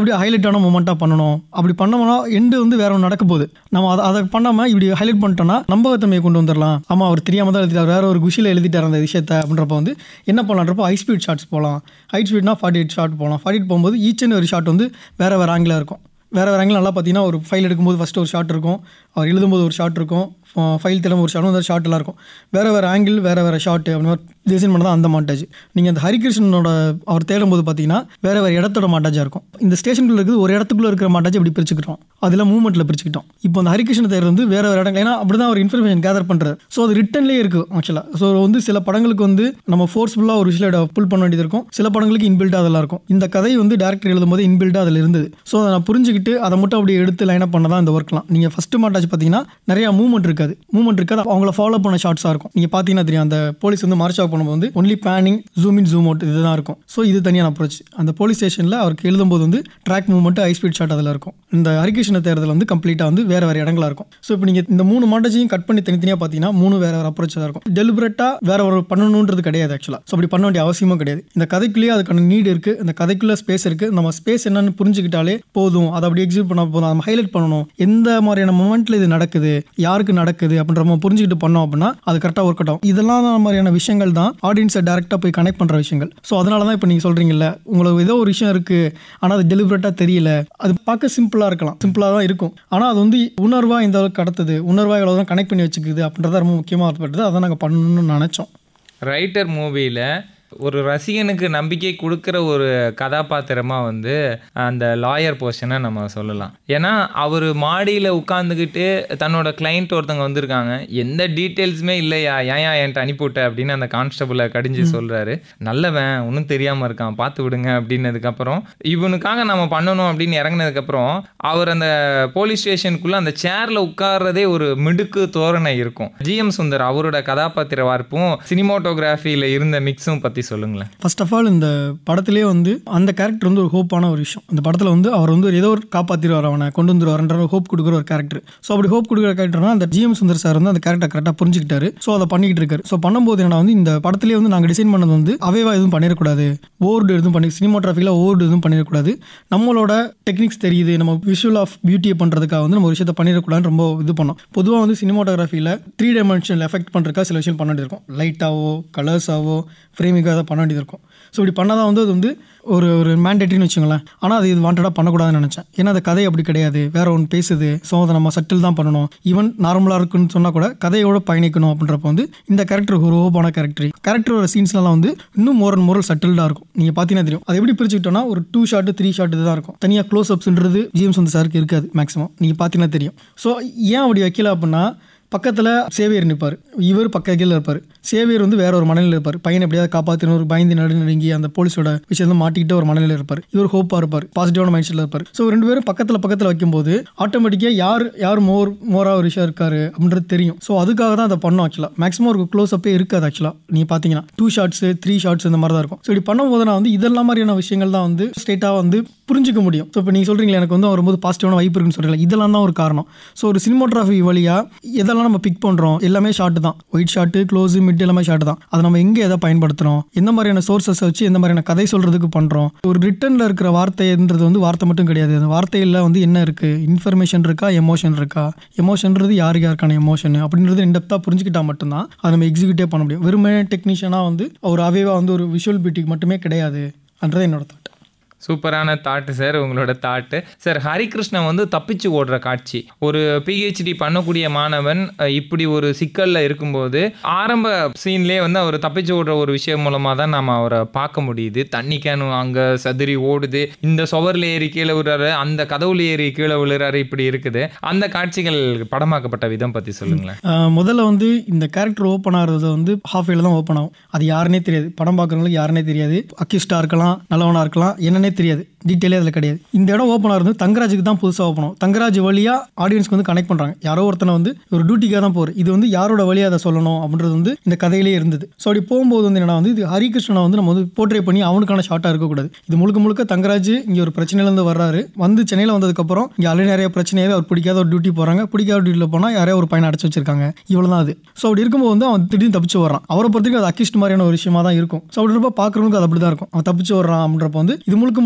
எப்படி ஹைலைட்டான மூமெண்ட்டாக பண்ணணும் அப்படி பண்ணோம்னா எண்டு வந்து வேற ஒன்று நடக்க போகுது நம்ம அதை அதை பண்ணாமல் இப்படி ஹைலைட் பண்ணிட்டோம்னா நம்பகத்தன்மையை கொண்டு வந்துடலாம் ஆமாம் அவர் தெரியாமல் தான் எழுதிட்டார் வேற ஒரு குஷியில் எழுதிட்டார் அந்த விஷயத்த அப்படின்றப்ப வந்து என்ன பண்ணலான்றப்போ ஹை ஸ்பீட் ஷாட்ஸ் போகலாம் ஹை ஸ்பீட்னா ஃபார்ட்டி எயிட் ஷாட் போகலாம் ஃபார்ட்டி எயிட் போகும்போது ஈச் அண்ட் ஒரு ஷாட் வந்து வேற வேற ஆங்கிளாக இருக்கும் வேறு வேறு ஆங்கிள் நல்லா பார்த்தீங்கன்னா ஒரு ஃபைல் எடுக்கும்போது ஃபஸ்ட்டு ஒரு ஷாட் இருக்கும் அவர் எழுதும்போது ஒரு ஷாட் இருக்கும் ஃபைல் திடம் ஒரு ஷாட் அந்த ஷாட்லாம் இருக்கும் வேறு வேறு ஆங்கிள் வேறு வேறு ஷாட் அப்படி மாதிரி டிசைன் பண்ண தான் அந்த மாட்டாஜ் நீங்கள் அந்த ஹரிகிருஷ்ணனோட அவர் தேடும்போது பார்த்தீங்கன்னா வேறு வேறு இடத்தோட மாட்டாஜாக இருக்கும் இந்த ஸ்டேஷனுக்குள்ள இருக்குது ஒரு இடத்துக்குள்ள இருக்கிற மாட்டாஜ் இப்படி பிரிச்சுக்கிட்டோம் அதில் மூவ்மெண்ட்டில் பிரிச்சுக்கிட்டோம் இப்போ அந்த ஹரிகிருஷ்ண தேர் வந்து வேறு வேறு இடங்கள் ஏன்னா அப்படி தான் அவர் இன்ஃபர்மேஷன் கேதர் பண்ணுறாரு ஸோ அது ரிட்டன்லேயே இருக்குது ஆக்சுவலாக ஸோ வந்து சில படங்களுக்கு வந்து நம்ம ஃபோர்ஸ்ஃபுல்லாக ஒரு விஷயம் புல் பண்ண வேண்டியது இருக்கும் சில படங்களுக்கு இன்பில்டாக அதெல்லாம் இருக்கும் இந்த கதை வந்து டேரக்டர் எழுதும்போது இன்பில்டாக அதில் இருந்தது ஸோ அதை நான் புரிஞ்சுக்கிட்டு அதை மட்டும் அப்படியே எடுத்து லைன் அப் பண்ண தான் இந்த ஒர்க்லாம் நீங்கள் ஃபஸ்ட்டு மாட்டாச்சு பார்த்தீங்கன்னா நிறையா மூவ்மெண்ட் இருக்காது மூவ்மெண்ட் இருக்காது அவங்கள ஃபாலோ பண்ண ஷார்ட்ஸாக இருக்கும் நீங்கள் பார்த்தீங்கன்னா தெரியும் அந்த போலீஸ் வந்து மார்ச் ஆஃப் பண்ணும்போது வந்து only panning zoom in zoom out இதுதான் இருக்கும் ஸோ இது தனியாக அப்ரோச் அந்த போலீஸ் ஸ்டேஷனில் அவருக்கு எழுதும்போது வந்து track movement high speed shot அதில் இருக்கும் இந்த ஹரிகிருஷ்ண தேர்தல் வந்து கம்ப்ளீட்டாக வந்து வேறு வேறு இடங்களா இருக்கும் ஸோ இப்போ நீங்கள் இந்த மூணு மாட்டேஜையும் கட் பண்ணி தனித்தனியாக பார்த்தீங்கன்னா மூணு வேறு வேறு அப்ரோச் தான் இருக்கும் டெலிபரேட்டாக வேற ஒரு பண்ணணுன்றது கிடையாது ஆக்சுவலாக ஸோ அப்படி பண்ண வேண்டிய அவசியமும் கிடையாது இந்த கதைக்குள்ளேயே அதுக்கான நீடு இருக்குது இந்த கதைக்குள்ளே ஸ்பேஸ் இருக்குது நம்ம ஸ்பேஸ் என்னன்னு புரிஞ்சுக்கிட்டாலே போதும் அதை அப்படி எக்ஸிக்யூட் பண்ண போதும் நம்ம ஹைலைட் பண்ணணும் எந்த மாதிரியான மூமெண்ட்டில் இது நடக்குது யாருக்கு நடக்குது அப்படின்ற நம்ம புரிஞ்சுக்கிட்டு பண்ணோம் அப்படின்னா அது கரெக்டாக ஒர்க் அவுட் ஆகும் இதெல்லாம் தான் மாதிரியான விஷயங்கள் தான் ஆடியன்ஸை டேரெக்டாக போய் கனெக்ட் பண்ணுற விஷயங்கள் ஸோ அதனால தான் இப்போ நீங்கள் சொல்கிறீங்கல்ல உங்களுக்கு ஏதோ ஒரு விஷயம் இருக்குது ஆனால் அது டெலிபரேட்டாக தெரியல அது பார்க்க சிம்பிளாக இருக்கலாம் சிம்பிளாக தான் இருக்கும் ஆனால் அது வந்து உணர்வாக இந்த அளவுக்கு கடத்துது உணர்வாக எவ்வளோ தான் கனெக்ட் பண்ணி வச்சுக்குது அப்படின்றத ரொம்ப முக்கியமாக ஏற்பட்டது அதை நாங்கள் பண்ணணும்னு நினச்சோம் ரைட்டர் மூவியில் ஒரு ரசிகனுக்கு நம்பிக்கை கொடுக்குற ஒரு கதாபாத்திரமாக வந்து அந்த லாயர் போர்ஷனை நம்ம சொல்லலாம் ஏன்னா அவர் மாடியில் உட்காந்துக்கிட்டு தன்னோட கிளைண்ட் ஒருத்தவங்க வந்திருக்காங்க எந்த டீட்டெயில்ஸுமே இல்லையா ஏன் என்கிட்ட அனுப்பிவிட்ட அப்படின்னு அந்த கான்ஸ்டபிளை கடிஞ்சு சொல்கிறாரு நல்லவன் ஒன்றும் தெரியாமல் இருக்கான் பார்த்து விடுங்க அப்படின்னதுக்கப்புறம் இவனுக்காக நம்ம பண்ணணும் அப்படின்னு இறங்கினதுக்கப்புறம் அவர் அந்த போலீஸ் ஸ்டேஷனுக்குள்ளே அந்த சேரில் உட்கார்றதே ஒரு மிடுக்கு தோரணை இருக்கும் ஜிஎம் சுந்தர் அவரோட கதாபாத்திர வார்ப்பும் சினிமோட்டோகிராஃபியில் இருந்த மிக்ஸும் பற்றி சொல்லுங்களேன் ஃபர்ஸ்ட் ஆஃப் ஆல் இந்த படத்திலே வந்து அந்த கேரக்டர் வந்து ஒரு ஹோப்பான ஒரு விஷயம் இந்த படத்தில் வந்து அவர் வந்து ஏதோ ஒரு காப்பாற்றிடுவார் அவனை கொண்டு வந்துருவார்ன்ற ஒரு ஹோப் கொடுக்குற ஒரு கேரக்டர் ஸோ அப்படி ஹோப் கொடுக்குற கேரக்டர்னா அந்த ஜிஎம் சுந்தர் சார் வந்து அந்த கேரக்டர் கரெக்டாக புரிஞ்சுக்கிட்டாரு ஸோ அதை பண்ணிக்கிட்டு இருக்காரு ஸோ பண்ணும்போது என்ன வந்து இந்த படத்திலே வந்து நாங்கள் டிசைன் பண்ணது வந்து அவைவா எதுவும் பண்ணிடக்கூடாது ஓர்டு எதுவும் பண்ணி சினிமோட்ராஃபியில் ஓர்டு எதுவும் பண்ணிடக்கூடாது நம்மளோட டெக்னிக்ஸ் தெரியுது நம்ம விஷுவல் ஆஃப் பியூட்டியை பண்ணுறதுக்காக வந்து நம்ம ஒரு விஷயத்தை பண்ணிடக்கூடாதுன்னு ரொம்ப இது பண்ணோம் பொதுவாக வந்து சினிமோட்டோகிராஃபியில் த்ரீ டைமென்ஷனல் எஃபெக்ட் பண்ணுறதுக்காக சில விஷயம் பண்ண வேண்டியிருக்கும் லைட்டாவோ கலர்ஸாவோ ஃப்ரேமிங்காக அதை பண்ண வேண்டியது இருக்கும் ஸோ இப்படி பண்ணால் தான் வந்து அது வந்து ஒரு ஒரு மேண்டேட்ரின்னு வச்சுங்களேன் ஆனால் அது இது வாண்டடாக பண்ணக்கூடாதுன்னு நினச்சேன் ஏன்னா அந்த கதை அப்படி கிடையாது வேற ஒன்று பேசுது ஸோ அதை நம்ம சட்டில் தான் பண்ணணும் ஈவன் நார்மலாக இருக்குன்னு சொன்னால் கூட கதையோட பயணிக்கணும் அப்படின்றப்ப வந்து இந்த கேரக்டர் ஒரு ஓப்பான கேரக்டர் கேரக்டரோட சீன்ஸ்லாம் வந்து இன்னும் மோர் அண்ட் மோரல் சட்டில்டாக இருக்கும் நீங்கள் பார்த்தீங்கன்னா தெரியும் அது எப்படி பிரிச்சுக்கிட்டோம்னா ஒரு டூ ஷாட்டு த்ரீ ஷாட்டு தான் இருக்கும் தனியாக க்ளோஸ் அப்ஸ்ன்றது ஜிஎம்ஸ் வந்து சாருக்கு இருக்காது மேக்ஸிமம் நீங்கள் பார்த்தீங்கன்னா தெரியும் ஸோ ஏன் அப்படி வைக்கல அப்படின்னா பக்கத்தில் சேவியர் நிற்பார் இவர் பக்கத்தில் இருப்பார் சேவியர் வந்து வேற ஒரு மனநிலையில் இருப்பார் பையனை எப்படியாவது காப்பாற்றணும் ஒரு பயந்து நடு நடுங்கி அந்த போலீஸோட விஷயத்தை மாட்டிக்கிட்டு ஒரு மனநிலையில் இருப்பார் இவர் ஹோப்பாக இருப்பார் பாசிட்டிவான மைண்ட் செட்டில் இருப்பார் ஸோ ரெண்டு பேரும் பக்கத்தில் பக்கத்தில் வைக்கும்போது ஆட்டோமேட்டிக்காக யார் யார் மோர் மோராக ஒரு விஷயம் இருக்காரு அப்படின்றது தெரியும் ஸோ அதுக்காக தான் அதை பண்ணோம் ஆக்சுவலாக மேக்ஸிமம் ஒரு க்ளோஸ் அப்பே இருக்காது ஆக்சுவலாக நீங்கள் பார்த்தீங்கன்னா டூ ஷாட்ஸு த்ரீ ஷாட்ஸ் இந்த மாதிரி தான் இருக்கும் ஸோ இப்படி பண்ணும்போது நான் வந்து இதெல்லாம் மாதிரியான விஷயங்கள் தான் வந்து ஸ்ட்ரெயிட்டாக வந்து புரிஞ்சிக்க முடியும் ஸோ இப்போ நீங்கள் சொல்கிறீங்களா எனக்கு வந்து வரும்போது பாசிட்டிவான வைப் இருக்குன்னு சொல்கிறீங்களா இதெல்லாம் தான் ஒரு காரணம் ஸோ ஒரு சினிமோட்ராஃபி வழியாக எதெல்லாம் நம்ம பிக் பண்ணுறோம் எல்லாமே ஷாட்டு தான் ஒயிட் ஷாட்டு க்ளோஸ் மிட் எல்லாமே ஷாட்டு தான் அதை நம்ம எங்கே எதை பயன்படுத்துகிறோம் எந்த மாதிரியான சோர்சஸ் வச்சு எந்த மாதிரியான கதை சொல்கிறதுக்கு பண்ணுறோம் ஒரு ரிட்டனில் இருக்கிற வார்த்தைன்றது வந்து வார்த்தை மட்டும் கிடையாது அந்த வார்த்தையில் வந்து என்ன இருக்குது இன்ஃபர்மேஷன் இருக்கா எமோஷன் இருக்கா எமோஷன்றது யாருக்கு யாருக்கான எமோஷன் அப்படின்றது இன்டெப்த்தாக புரிஞ்சுக்கிட்டா மட்டும்தான் அதை நம்ம எக்ஸிக்யூட்டே பண்ண முடியும் வெறுமே டெக்னீஷியனாக வந்து ஒரு அவேவா வந்து ஒரு விஷுவல் பியூட்டிக்கு மட்டுமே கிடையாது அன்றது என்னோட தாட் சூப்பரான தாட்டு சார் உங்களோட தாட்டு சார் ஹரிகிருஷ்ணன் வந்து தப்பிச்சு ஓடுற காட்சி ஒரு பிஹெச்டி பண்ணக்கூடிய மாணவன் அஹ், இப்படி ஒரு சிக்கலில் இருக்கும்போது ஆரம்ப சீன்லேயே வந்து அவர் தப்பிச்சு ஓடுற ஒரு விஷயம் மூலமாக தான் நம்ம அவரை பார்க்க முடியுது தண்ணி கேனு அங்கே சதுரி ஓடுது இந்த சுவரில் ஏறி கீழே விழுறாரு அந்த கதவுல ஏறி கீழே விழுறாரு இப்படி இருக்குது அந்த காட்சிகள் படமாக்கப்பட்ட விதம் பற்றி சொல்லுங்களேன் ஆஹ் முதல்ல வந்து இந்த கேரக்டர் ஓப்பன் ஆகிறது வந்து ஹாஃப் வேல தான் ஓப்பன் ஆகும் அது யாருனே தெரியாது படம் பார்க்குறவங்களுக்கு யாருனே தெரியாது அக்யூஸ்டாக இருக்கலாம் நல்லவனாக இருக்கலாம் என்னன்னே தெரியாது டீட்டெயிலே அதில் கிடையாது இந்த இடம் ஓப்பன் ஆகிறது தங்கராஜுக்கு தான் புதுசாக ஓப்பன் ஆகும் தங்கராஜ் வழியாக ஆடியன்ஸ்க்கு வந்து கனெக்ட் பண்ணுறாங்க யாரோ ஒருத்தனை வந்து ஒரு டியூட்டிக்காக தான் போகிற இது வந்து யாரோட வழியாக அதை சொல்லணும் அப்படின்றது வந்து இந்த கதையிலே இருந்தது ஸோ அப்படி போகும்போது வந்து என்னன்னா வந்து இது ஹரிகிருஷ்ணனை வந்து நம்ம வந்து போர்ட்ரே பண்ணி அவனுக்கான ஷார்ட்டாக இருக்கக்கூடாது இது முழுக்க முழுக்க தங்கராஜ் இங்கே ஒரு பிரச்சனையிலேருந்து வர்றாரு வந்து சென்னையில் வந்ததுக்கப்புறம் இங்கே ஆல்ரெடி நிறைய பிரச்சனையாகவே அவர் பிடிக்காத ஒரு டியூட்டி போகிறாங்க பிடிக்காத டியூட்டியில் போனால் யாரையோ ஒரு பையனை அடைச்சு வச்சிருக்காங்க இவ்வளோ தான் அது ஸோ அப்படி இருக்கும்போது வந்து அவன் திடீர்னு தப்பிச்சு வரான் அவரை பொறுத்தவரைக்கும் அது அக்கிஸ்ட் மாதிரியான ஒரு விஷயமா தான் இருக்கும் ஸோ அப்படி இருப்ப பார்க்குறவங்களுக்கு அது அப்படி தான் இருக்கும் அவன் தப்பிச்சு வர்றான் அப்படின்றப்ப வந்து இது முழுக்க முழுக்க அவர்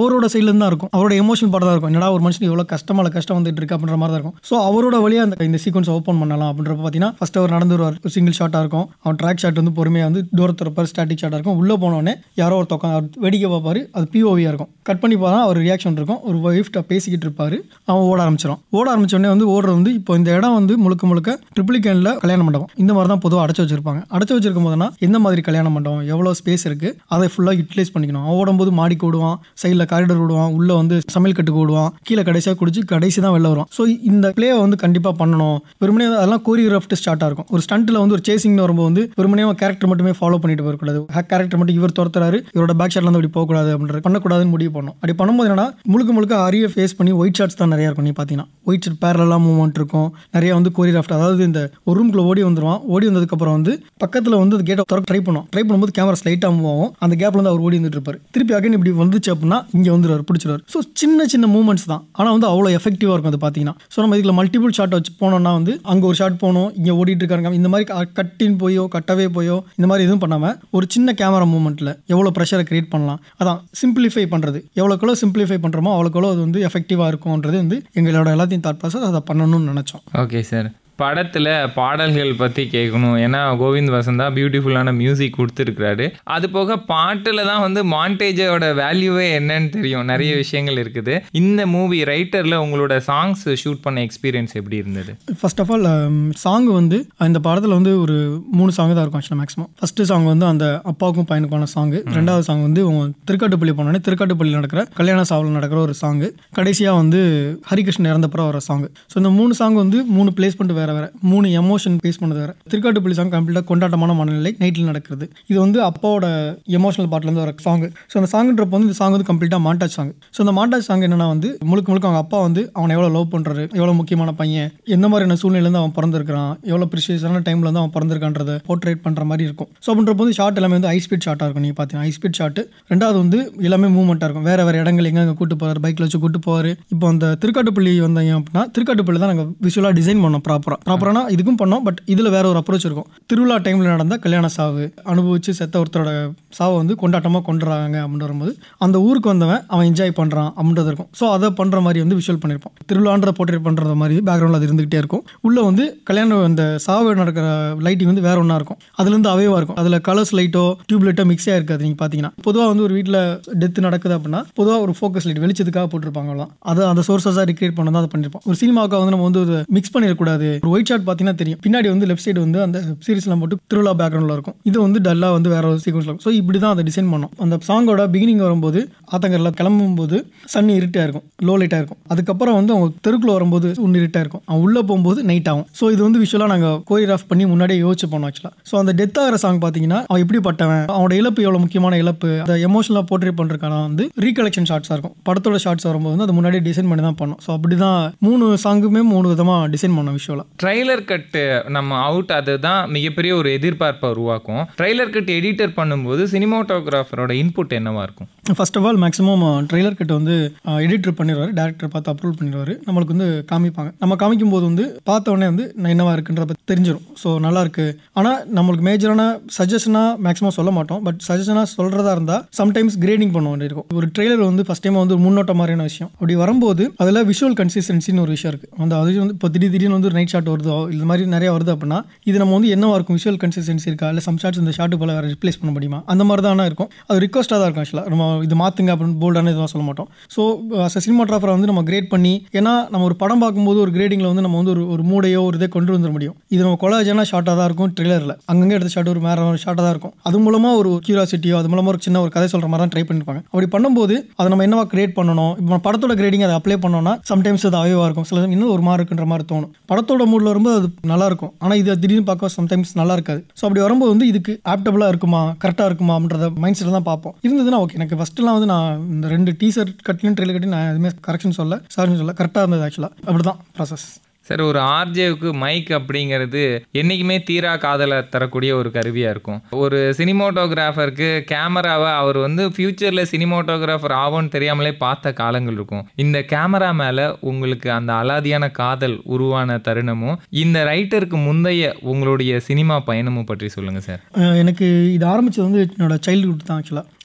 அவரோட சைட்லேருந்து தான் இருக்கும் அவரோட எமோஷனல் பார்ட் தான் இருக்கும் என்னடா ஒரு மனுஷன் எவ்வளோ கஷ்டமால கஷ்டம் வந்துட்டு இருக்கு அப்படின்ற மாதிரி தான் இருக்கும் ஸோ அவரோட வழியாக அந்த இந்த சீக்வன்ஸ் ஓப்பன் பண்ணலாம் அப்படின்றப்ப பார்த்தீங்கன்னா ஃபர்ஸ்ட் அவர் நடந்து வருவார் சிங்கிள் ஷாட்டாக இருக்கும் அவன் ட்ராக் ஷாட் வந்து பொறுமையாக வந்து தூரத்தில் இருப்பார் ஸ்டாட்டிக் ஷாட்டாக இருக்கும் உள்ளே போனோடனே யாரோ ஒரு தொக்கம் அவர் வேடிக்கை பார்ப்பாரு அது பிஓவியாக இருக்கும் கட் பண்ணி பார்த்தா ஒரு ரியாக்ஷன் இருக்கும் ஒரு ஒய்ஃப்ட்ட பேசிக்கிட்டு இருப்பாரு அவன் ஓட ஆரம்பிச்சிடும் ஓட ஆரம்பிச்ச உடனே வந்து ஓடுறது வந்து இப்போ இந்த இடம் வந்து முழுக்க முழுக்க ட்ரிபிள் கேனில் கல்யாண மண்டபம் இந்த மாதிரி தான் பொதுவாக அடைச்சு வச்சிருப்பாங்க அடைச்சு வச்சிருக்கும் போதுனா எந்த மாதிரி கல்யாண மண்டபம் எவ்வளோ ஸ்பேஸ் இருக்குது அதை ஃபுல்லாக யூட்டிலைஸ் பண்ணிக்கணும் அவன் ஓடும்போது மாடிக்கு ஓடுவான் சைடில் காரிடர் ஓடுவான் உள்ளே வந்து சமையல் கட்டுக்கு ஓடுவான் கீழே கடைசியாக குடிச்சு கடைசி தான் வெளில வரும் ஸோ இந்த பிளேவை வந்து கண்டிப்பாக பண்ணணும் வெறுமனே அதெல்லாம் கோரியோகிராஃப்ட் ஸ்டார்ட்டாக இருக்கும் ஒரு ஸ்டண்ட்டில் வந்து ஒரு சேசிங்னு வரும்போது வந்து வெறுமனே கேரக்டர் மட்டுமே ஃபாலோ பண்ணிட்டு போகக்கூடாது கேரக்டர் மட்டும் இவர் துரத்துறாரு இவரோட பேக் ஷாட்ல வந்து அப்படி போகக்கூடாது அப்படின்ற பண்ணக்கூடாதுன்னு முடிவு பண்ணும் அப்படி பண்ணும்போது என்னன்னா முழுக்க முழுக்க அரிய ஃபேஸ் பண்ணி ஒயிட் ஷாட்ஸ் தான் நிறைய இருக்கும் நீ பார்த்தீங்கன்னா ஒயிட் ஷாட் பேரலாம் மூவ்மெண்ட் இருக்கும் நிறைய வந்து கோரியோகிராஃப்ட் அதாவது இந்த ஒரு ரூம்குள்ள ஓடி வந்துருவான் ஓடி வந்ததுக்கப்புறம் வந்து பக்கத்தில் வந்து அந்த கேட்டை திறக்க ட்ரை பண்ணும் ட்ரை பண்ணும்போது கேமரா ஸ்லைட்டாக மூவ் ஆகும் அந்த கேப்ல வந்து அவர் ஓடி வந்துட்டு இருப்பாரு திருப்பி அகைன் இப்படி வந்துச்சு அப்படின்னா இங்கே வந்துருவார் பிடிச்சிருவார் ஸோ சின்ன சின்ன மூவ்மெண்ட்ஸ் தான் ஆனால் வந்து அவ்வளோ எஃபெக்டிவாக இருக்கும் அது பார்த்தீங்கன்னா ஸோ நம்ம இதுல மல்டிபிள் ஷாட் வச்சு போனோம்னா வந்து அங்கே ஒரு ஷாட் போகணும் இங்கே ஓடிட்டு இருக்காங்க இந்த மாதிரி க- கட்டின் போயோ கட்டவே போயோ இந்த மாதிரி எதுவும் பண்ணாமல் ஒரு சின்ன கேமரா மூவ்மெண்ட்டில் எவ்வளோ ப்ரெஷரை கிரியேட் பண்ணலாம் அதான் சிம்பிளிஃபை பண்ணுறது எவ்வளோக்கெவ்வளோ சிம்பிளிஃபை பண்ணுறோமோ அவ்வளோக்கெவ்வளோ அது வந்து எஃபெக்டிவாக இருக்கும்ன்றது வந்து எங்களோட எல்லாத்தையும் தாட் ப்ராசஸ் அதை பண்ணணும்னு நினச்சோம் ஓகே சார் படத்தில் பாடல்கள் பற்றி கேட்கணும் ஏன்னா கோவிந்த் வசந்தா பியூட்டிஃபுல்லான மியூசிக் கொடுத்துருக்குறாரு அது போக பாட்டில் தான் வந்து மாண்டேஜோட வேல்யூவே என்னன்னு தெரியும் நிறைய விஷயங்கள் இருக்குது இந்த மூவி ரைட்டரில் உங்களோட சாங்ஸ் ஷூட் பண்ண எக்ஸ்பீரியன்ஸ் எப்படி இருந்தது ஃபர்ஸ்ட் ஆஃப் ஆல் சாங் வந்து இந்த படத்தில் வந்து ஒரு மூணு சாங் தான் இருக்கும் ஆக்சுவலாக மேக்ஸிமம் ஃபர்ஸ்ட் சாங் வந்து அந்த அப்பாவுக்கும் பையனுக்கான சாங் ரெண்டாவது சாங் வந்து உங்க திருக்காட்டுப்பள்ளி போனோடனே திருக்காட்டுப்பள்ளி நடக்கிற கல்யாண சாவல் நடக்கிற ஒரு சாங் கடைசியாக வந்து ஹரிகிருஷ்ணன் இறந்தப்புறம் வர சாங் ஸோ இந்த மூணு சாங் வந்து மூணு பிளேஸ்மெண்ட் வேற வேற மூணு எமோஷன் பேஸ் பண்ணது வேற திருக்காட்டுப்பள்ளி சாங் கம்ப்ளீட்டாக கொண்டாட்டமான மனநிலை நைட்டில் நடக்கிறது இது வந்து அப்பாவோட எமோஷனல் பார்ட்லேருந்து வர சாங் ஸோ அந்த சாங்ன்றப்ப வந்து இந்த சாங் வந்து கம்ப்ளீட்டாக மாண்டாஜ் சாங் ஸோ அந்த மாண்டாஜ் சாங் என்னன்னா வந்து முழுக்க முழுக்க அவங்க அப்பா வந்து அவனை எவ்வளோ லவ் பண்ணுறாரு எவ்வளோ முக்கியமான பையன் எந்த மாதிரியான சூழ்நிலையிலேருந்து அவன் பிறந்திருக்கிறான் எவ்வளோ ப்ரிஷியஸான டைமில் வந்து அவன் பிறந்திருக்கான்றதை போர்ட்ரேட் பண்ணுற மாதிரி இருக்கும் ஸோ அப்படின்றப்ப வந்து ஷார்ட் எல்லாமே வந்து ஹை ஸ்பீட் ஷாட்டாக இருக்கும் நீங்கள் பார்த்தீங்கன்னா ஹை ஸ்பீட் ஷாட்டு ரெண்டாவது வந்து எல்லாமே மூவ்மெண்ட்டாக இருக்கும் வேறு வேறு இடங்கள் எங்கே கூட்டு போவார் பைக்கில் வச்சு கூட்டு போவார் இப்போ அந்த திருக்காட்டுப்பள்ளி வந்தீங்க அப்படின்னா திருக்காட்டுப்பள்ளி தான் நாங்கள் விஷுவலாக டிசைன் பண்ணோம் ப்ராப்பராக ப்ராப்பரானா இதுக்கும் பண்ணோம் பட் இதில் வேற ஒரு அப்ரோச் இருக்கும் திருவிழா டைமில் நடந்த கல்யாண சாவு அனுபவிச்சு செத்த ஒருத்தரோட சாவை வந்து கொண்டாட்டமாக கொண்டுறாங்க அப்படின்னு வரும்போது அந்த ஊருக்கு வந்தவன் அவன் என்ஜாய் பண்ணுறான் அப்படின்றது இருக்கும் ஸோ அதை பண்ணுற மாதிரி வந்து விஷுவல் பண்ணியிருப்போம் திருவிழான்ற போர்ட்ரேட் பண்ணுற மாதிரி பேக்ரவுண்டில் அது இருந்துகிட்டே இருக்கும் உள்ளே வந்து கல்யாணம் அந்த சாவு நடக்கிற லைட்டிங் வந்து வேற ஒன்றா இருக்கும் அதுலேருந்து அவைவாக இருக்கும் அதில் கலர்ஸ் லைட்டோ டியூப் லைட்டோ மிக்ஸே இருக்காது நீங்கள் பார்த்தீங்கன்னா பொதுவாக வந்து ஒரு வீட்டில் டெத் நடக்குது அப்படின்னா பொதுவாக ஒரு ஃபோக்கஸ் லைட் வெளிச்சத்துக்காக போட்டிருப்பாங்க அவ்வளோதான் அதை அந்த சோர்ஸஸாக ரிக்ரியேட் பண்ண தான் அதை பண்ணியிருப்போம் ஒரு சினிமாவுக்கு வந்து நம்ம வந்து ஒரு மிக்ஸ் பண்ணிடக்கூடாது ஒரு ஒயிட் ஷாட் பார்த்தீங்கன்னா தெரியும் பின்னாடி வந்து லெஃப்ட் சைடு வந்து அந்த சீரிஸ்லாம் போட்டு திருவிழா பேக்ரவுண்டில் இருக்கும் இது வந்து டல்லாக வந்து வேற ஒரு சீக்வன்ஸில் இருக்கும் ஸோ இப்படி தான் அதை டிசைன் பண்ணோம் அந்த சாங்கோட பிகினிங் வரும்போது ஆத்தங்கரில் கிளம்பும்போது சன் இருட்டாக இருக்கும் லோ லைட்டாக இருக்கும் அதுக்கப்புறம் வந்து அவங்க தெருக்குள்ள வரும்போது ஒன்று இருட்டாக இருக்கும் அவன் உள்ளே போகும்போது நைட் ஆகும் ஸோ இது வந்து விஷுவலாக நாங்கள் கோரியோகிராஃப் பண்ணி முன்னாடியே யோசிச்சு போனோம் ஆக்சுவலாக ஸோ அந்த டெத் ஆகிற சாங் பார்த்தீங்கன்னா அவன் எப்படிப்பட்டவன் அவனோட இழப்பு எவ்வளோ முக்கியமான இழப்பு அந்த எமோஷனலாக போர்ட்ரேட் பண்ணுறதுக்கான வந்து ரீகலெக்ஷன் ஷாட்ஸாக இருக்கும் படத்தோட ஷார்ட்ஸ் வரும்போது வந்து அது முன்னாடியே டிசைன் பண்ணி தான் பண்ணோம் ஸோ அப்படி தான் மூணு சாங்குமே மூணு விதமாக டிசைன் பண்ணோம் விஷுவலாக ட்ரைலர் கட்டு நம்ம அவுட் அதுதான் மிகப்பெரிய ஒரு எதிர்பார்ப்பை உருவாக்கும் ட்ரைலர் கட் எடிட்டர் பண்ணும்போது சினிமாட்டோகிராஃபரோட இன்புட் என்னவா இருக்கும் first of all maximum trailer கிட்ட வந்து எடிட்டர் பண்ணிடுவார் டேரக்டர் பார்த்து அப்ரூவல் பண்ணிடுவார் நம்மளுக்கு வந்து காமிப்பாங்க நம்ம காமிக்கும் போது வந்து பார்த்த உடனே வந்து நான் என்னவா இருக்குன்றத தெரிஞ்சிடும் ஸோ நல்லா இருக்கு ஆனால் நம்மளுக்கு மேஜரான சஜஷனாக மேக்ஸிமம் சொல்ல மாட்டோம் பட் சஜஷனாக சொல்கிறதா இருந்தால் சம்டைம்ஸ் கிரேடிங் பண்ண வேண்டியிருக்கும் ஒரு ட்ரெய்லர் வந்து ஃபஸ்ட் டைம் வந்து ஒரு முன்னோட்ட மாதிரியான விஷயம் அப்படி வரும்போது அதில் விஷுவல் கன்சிஸ்டன்சின்னு ஒரு விஷயம் இருக்குது அந்த அது வந்து இப்போ திடீர் திடீர்னு வந்து நைட் ஷாட் வருதோ இது மாதிரி நிறைய வருது அப்படின்னா இது நம்ம வந்து என்னவா இருக்கும் விஷுவல் கன்சிஸ்டன்சி இருக்கா இல்லை சம் ஷாட்ஸ் இந்த ஷாட்டு போல வேறு ரிப்ளேஸ் பண்ண முடியுமா அந்த மாதிரி தான் இருக்கும் அது ரிக்வஸ்ட்டாக தான் இருக்கும் ஆக்சுவலாக நம்ம இது மாற்றுங்க அப்படின்னு போல்டான இதுவாக சொல்ல மாட்டோம் ஸோ அஸ் சினிமாட்ராஃபரை வந்து நம்ம கிரேட் பண்ணி ஏன்னா நம்ம ஒரு படம் பார்க்கும்போது ஒரு கிரேடிங்கில் வந்து நம்ம வந்து ஒரு ஒரு மூடையோ ஒரு இதை கொண்டு வந்துட முடியும் இது நம்ம கொலாஜனா ஷார்ட்டாக தான் இருக்கும் ட்ரில்லரில் அங்கங்கே எடுத்த ஷாட் ஒரு வேற ஒரு ஷார்ட்டாக தான் இருக்கும் அது மூலமாக ஒரு கியூரியாசிட்டியோ அது மூலமாக ஒரு சின்ன ஒரு கதை சொல்கிற மாதிரி தான் ட்ரை பண்ணிருப்பாங்க அப்படி பண்ணும்போது அதை நம்ம என்னவா கிரியேட் பண்ணணும் இப்போ நம்ம படத்தோட கிரேடிங் அதை அப்ளை பண்ணோம்னா சம்டைம்ஸ் அது அவைவாக இருக்கும் சில சமயம் இன்னும் ஒரு மாதிரி இருக்குன்ற மாதிரி தோணும் படத்தோட மூடில் வரும்போது அது நல்லா இருக்கும் ஆனால் இது திடீர்னு பார்க்க சம்டைம்ஸ் நல்லா இருக்காது ஸோ அப்படி வரும்போது வந்து இதுக்கு ஆப்டபுளாக இருக்குமா கரெக்டாக இருக்குமா அப்படின்றத மைண்ட் செட்டில் தான் பார்ப்போம் இருந்ததுன்னா ஓகே எனக்கு ஃபஸ்ட்டுலாம் வந்து நான் இந்த ரெண்டு டீசர் கட்லையும் ட்ரெயிலர் கட்டி நான் எதுவுமே கரெக்ஷன் சொல்ல சாரின்னு சொல்ல கரெக்டாக இருந்தது ஆக்சுவலாக அப்படி தான் ப்ராசஸ் சார் ஒரு ஆர்ஜேவுக்கு மைக் அப்படிங்கிறது என்றைக்குமே தீரா காதலை தரக்கூடிய ஒரு கருவியாக இருக்கும் ஒரு சினிமோட்டோகிராஃபருக்கு கேமராவை அவர் வந்து ஃப்யூச்சரில் சினிமோட்டோகிராஃபர் ஆகும்னு தெரியாமலே பார்த்த காலங்கள் இருக்கும் இந்த கேமரா மேலே உங்களுக்கு அந்த அலாதியான காதல் உருவான தருணமும் இந்த ரைட்டருக்கு முந்தைய உங்களுடைய சினிமா பயணமும் பற்றி சொல்லுங்கள் சார் அஹ் எனக்கு இது ஆரம்பிச்சது வந்து என்னோட சைல்ட்ஹுட் தான் ஆக்சுவலாக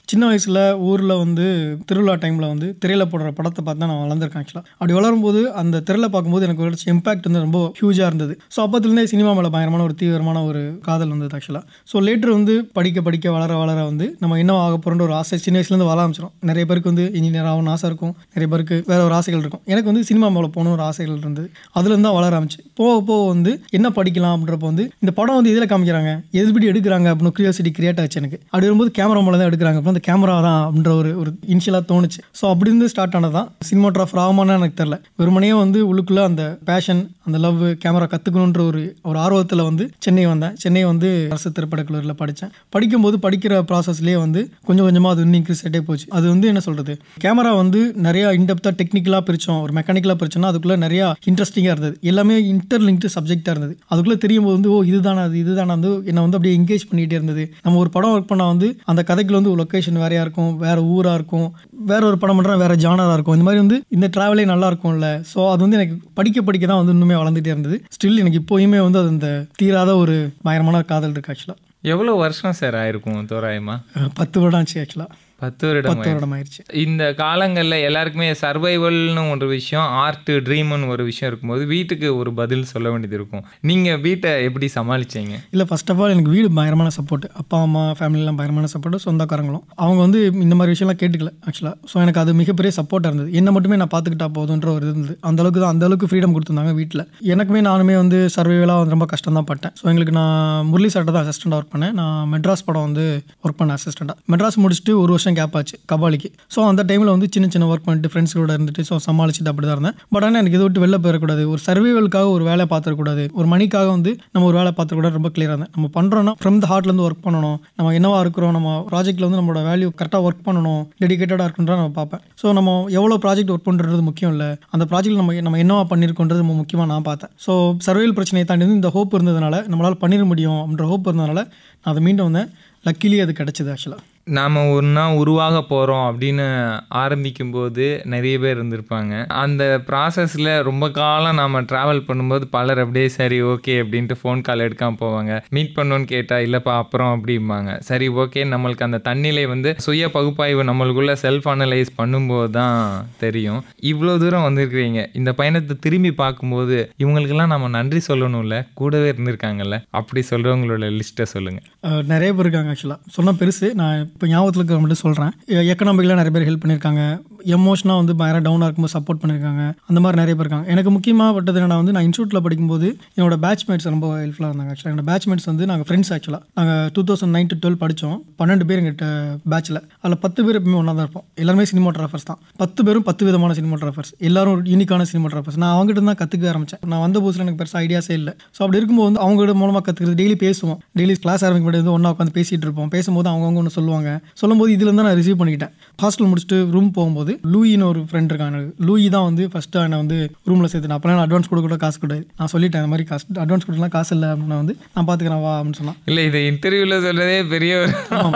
சின்ன வயசில் ஊரில் வந்து திருவிழா டைமில் வந்து திரையில் போடுற படத்தை பார்த்து தான் நான் வளர்ந்துருக்கேன் ஆக்சுவலாக அப்படி வளரும்போது அந்த திரையில் பார்க்கும்போது எனக்கு ஒரு இம்பாக்ட் வந்து ரொம்ப ஹியூஜாக இருந்தது ஸோ அப்போத்துலேருந்தே சினிமா மேலே பயங்கரமான ஒரு தீவிரமான ஒரு காதல் வந்தது ஆக்சுவலாக ஸோ லேட்டர் வந்து படிக்க படிக்க வளர வளர வந்து நம்ம என்ன ஆக போகிறோன்ற ஒரு ஆசை சின்ன வயசுலேருந்து வளர ஆரம்பிச்சிடும் நிறைய பேருக்கு வந்து இன்ஜினியர் ஆகணும்னு ஆசை இருக்கும் நிறைய பேருக்கு வேற ஒரு ஆசைகள் இருக்கும் எனக்கு வந்து சினிமா மேலே போகணும் ஒரு ஆசைகள் இருந்தது அதுலேருந்து தான் வளர ஆரம்பிச்சு போக போக வந்து என்ன படிக்கலாம் அப்படின்றப்ப வந்து இந்த படம் வந்து இதில் காமிக்கிறாங்க எது எப்படி எடுக்கிறாங்க அப்படின்னு கியூரியாசிட்டி கிரியேட் ஆச்சு எனக்கு அப்படி வரும்போது கேமரா மேலே தான் எடுக்கிறாங்க அப்புறம் அந்த கேமரா தான் அப்படின்ற ஒரு ஒரு இனிஷியலாக தோணுச்சு ஸோ அப்படி இருந்து ஸ்டார்ட் ஆனது தான் சினிமாட்ராஃபர் ஆகுமான்னு எனக்கு தெரில வெறுமனே வந்து உள்ளுக்குள்ளே அந்த பேஷன் அந்த லவ் கேமரா கற்றுக்கணுன்ற ஒரு ஒரு ஆர்வத்தில் வந்து சென்னை வந்தேன் சென்னை வந்து அரசு திரைப்படக் கல்லூரியில் படித்தேன் படிக்கும்போது படிக்கிற ப்ராசஸ்லேயே வந்து கொஞ்சம் கொஞ்சமாக அது இன்னும் இன்க்ரீஸ் ஆகிட்டே போச்சு அது வந்து என்ன சொல்கிறது கேமரா வந்து நிறையா இன்டெப்த்தாக டெக்னிக்கலாக பிரித்தோம் ஒரு மெக்கானிக்கலாக பிரிச்சோம்னா அதுக்குள்ளே நிறையா இன்ட்ரெஸ்டிங்காக இருந்தது எல்லாமே இன்டர்லிங்க்டு சப்ஜெக்டாக இருந்தது அதுக்குள்ளே தெரியும் போது வந்து ஓ இதுதானே அது இதுதானே வந்து என்னை வந்து அப்படியே என்கேஜ் பண்ணிகிட்டே இருந்தது நம்ம ஒரு படம் ஒர்க் பண்ணால் வந்து அந்த கதைக்குள்ள வந்து லொக்கேஷன் வேறையாக இருக்கும் வேறு ஊராக இருக்கும் வேற ஒரு படம் பண்ணுறா வேறு ஜானராக இருக்கும் இந்த மாதிரி வந்து இந்த ட்ராவலே நல்லா இருக்கும்ல ஸோ அது வந்து எனக்கு படிக்க படிக்க தான் வந்து இன்னுமே வளர்ந்துட்டே இருந்தது ஸ்டில் எனக்கு இப்போயுமே வந்து அது இந்த தீராத ஒரு பயங்கரமான காதல் இருக்கு ஆக்சுவலாக எவ்வளோ வருஷம் சார் ஆயிருக்கும் தோராயமா பத்து வருடம் ஆச்சு ஆக்சுவலாக பத்து வருடம் பத்து வருடம் ஆயிடுச்சு இந்த காலங்களில் எல்லாருக்குமே சர்வைவல்னு ஒரு விஷயம் ஆர்ட் ட்ரீம்னு ஒரு விஷயம் இருக்கும்போது வீட்டுக்கு ஒரு பதில் சொல்ல வேண்டியது இருக்கும் நீங்கள் வீட்டை எப்படி சமாளிச்சீங்க இல்லை ஃபர்ஸ்ட் ஆஃப் ஆல் எனக்கு வீடு பயங்கரமான சப்போர்ட் அப்பா அம்மா ஃபேமிலிலாம் பயங்கரமான சப்போர்ட் சொந்தக்காரங்களும் அவங்க வந்து இந்த மாதிரி விஷயம்லாம் கேட்டுக்கல ஆக்சுவலாக ஸோ எனக்கு அது மிகப்பெரிய சப்போர்ட்டாக இருந்தது என்ன மட்டுமே நான் பார்த்துக்கிட்டா போதுன்ற ஒரு இது இருந்தது அந்த அளவுக்கு தான் அந்த அளவுக்கு ஃப்ரீடம் கொடுத்துருந்தாங்க வீட்டில் எனக்குமே நானுமே வந்து சர்வைவலாக வந்து ரொம்ப கஷ்டம் தான் பட்டேன் ஸோ எங்களுக்கு நான் முரளி சார்ட்ட தான் அசிஸ்டண்டாக ஒர்க் பண்ணேன் நான் மெட்ராஸ் படம் வந்து ஒர்க் பண்ணேன் அசிஸ்டண்டாக மெட்ராஸ் முடிச்சுட்டு ஒரு வருஷம் கேப் ஆச்சு கபாலிக்கு ஸோ அந்த டைமில் வந்து சின்ன சின்ன ஒர்க் பண்ணிட்டு ஃப்ரெண்ட்ஸ் கூட இருந்துட்டு ஸோ சமாளிச்சுட்டு அப்படி தான் இருந்தேன் பட் ஆனால் எனக்கு இதை விட்டு வெளில போயிடக்கூடாது ஒரு சர்வைவலுக்காக ஒரு வேலை பார்த்துடக்கூடாது ஒரு மணிக்காக வந்து நம்ம ஒரு வேலை பார்த்துக்கூடாது ரொம்ப கிளியராக இருந்தேன் நம்ம பண்ணுறோன்னா ஃப்ரம் த ஹார்ட்லேருந்து ஒர்க் பண்ணணும் நம்ம என்னவா இருக்கிறோம் நம்ம ப்ராஜெக்ட்டில் வந்து நம்மளோட வேல்யூ கரெக்டாக ஒர்க் பண்ணணும் டெடிகேட்டடாக இருக்குன்றத நம்ம பார்ப்பேன் ஸோ நம்ம எவ்வளோ ப்ராஜெக்ட் ஒர்க் பண்ணுறது முக்கியம் இல்லை அந்த ப்ராஜெக்ட் நம்ம நம்ம என்னவா பண்ணியிருக்கோன்றது ரொம்ப முக்கியமாக நான் பார்த்தேன் ஸோ சர்வைவல் பிரச்சனையை தாண்டி வந்து இந்த ஹோப் இருந்ததுனால நம்மளால் பண்ணிட முடியும் அப்படின்ற ஹோப் இருந்ததுனால நான் அதை மீண்டும் வந்தேன் லக்கிலி அது கிடச்சிது ஆக்சுவலாக நாம் ஒன்றா உருவாக போகிறோம் அப்படின்னு ஆரம்பிக்கும்போது நிறைய பேர் இருந்திருப்பாங்க அந்த ப்ராசஸில் ரொம்ப காலம் நாம் ட்ராவல் பண்ணும்போது பலர் அப்படியே சரி ஓகே அப்படின்ட்டு ஃபோன் கால் எடுக்காமல் போவாங்க மீட் பண்ணோன்னு கேட்டால் இல்லைப்பா அப்புறம் அப்படிம்பாங்க சரி ஓகே நம்மளுக்கு அந்த தன்னிலை வந்து சுய பகுப்பாய்வு நம்மளுக்குள்ள செல்ஃப் அனலைஸ் பண்ணும்போது தான் தெரியும் இவ்வளோ தூரம் வந்திருக்கிறீங்க இந்த பயணத்தை திரும்பி பார்க்கும்போது இவங்களுக்கெல்லாம் நம்ம நன்றி சொல்லணும்ல கூடவே இருந்திருக்காங்கல்ல அப்படி சொல்கிறவங்களோட லிஸ்ட்டை சொல்லுங்கள் அஹ் நிறைய பேர் இருக்காங்க ஆக்சுவலாக சொன்னால் பெருசு நான் இப்போ ஞாபகத்தில் இருக்கிற மட்டும் சொல்கிறேன் எக்கனாமிக்கலாக நிறைய பேர் ஹெல்ப் பண்ணியிருக்காங்க எமோஷனாக வந்து பயங்கர டவுனாக இருக்கும்போது சப்போர்ட் பண்ணியிருக்காங்க அந்த மாதிரி நிறைய பேர் இருக்காங்க எனக்கு முக்கியமாக பட்டது என்னன்னா வந்து நான் இன்ஸ்டியூட்டில் படிக்கும்போது என்னோட பேட்ச்மேட்ஸ் ரொம்ப ஹெல்ப்ஃபுல்லாக இருந்தாங்க ஆக்சுவலாக என்னோட பேட்ச்மேட்ஸ் வந்து நாங்கள் ஃப்ரெண்ட்ஸ் ஆக்சுவலாக நாங்கள் two thousand nine to twelve படித்தோம் பன்னெண்டு பேர் எங்கிட்ட பேட்சில் அதில் பத்து பேர் எப்பவுமே ஒன்றா தான் இருப்போம் எல்லாருமே சினிமாட்ராஃபர்ஸ் தான் பத்து பேரும் பத்து விதமான சினிமாட்ராஃபர்ஸ் எல்லாரும் யூனிக்கான சினிமாட்ராஃபர்ஸ் நான் அவங்ககிட்ட தான் கற்றுக்க ஆரம்பித்தேன் நான் வந்த புதுசில் எனக்கு பெருசாக ஐடியாஸே இல்லை ஸோ அப்படி இருக்கும்போது வந்து அவங்ககிட்ட மூலமாக கற்றுக்கிறது டெய்லி பேசுவோம் டெய்லி கிளாஸ் ஆரம்பிக்கும் போது வந்து ஒன்றா உட்காந்து பேசிகிட்டு இருப்போம் பேசும்போது அவங்கவுங்க ஒன்று சொல்லுவாங்க சொல்லும்போது இதுலேருந்து தான் நான் ரிசீவ் பண்ணிக்கிட்டேன் ஹாஸ்டல் முடிச்சுட்டு ரூம் போகும்போது லூயின்னு ஒரு ஃப்ரெண்ட் இருக்காங்க எனக்கு லூயி தான் வந்து ஃபஸ்ட்டு என்னை வந்து ரூமில் சேர்த்து அப்போலாம் நான் அட்வான்ஸ் கொடுக்க கூட காசு கிடையாது நான் சொல்லிட்டேன் இந்த மாதிரி காசு அட்வான்ஸ் கொடுக்கலாம் காசு இல்லை அப்படின்னு வந்து நான் பார்த்துக்கிறேன் வா அப்படின்னு சொன்னான் இல்லை இது இன்டர்வியூவில் சொல்றதே பெரிய ஒரு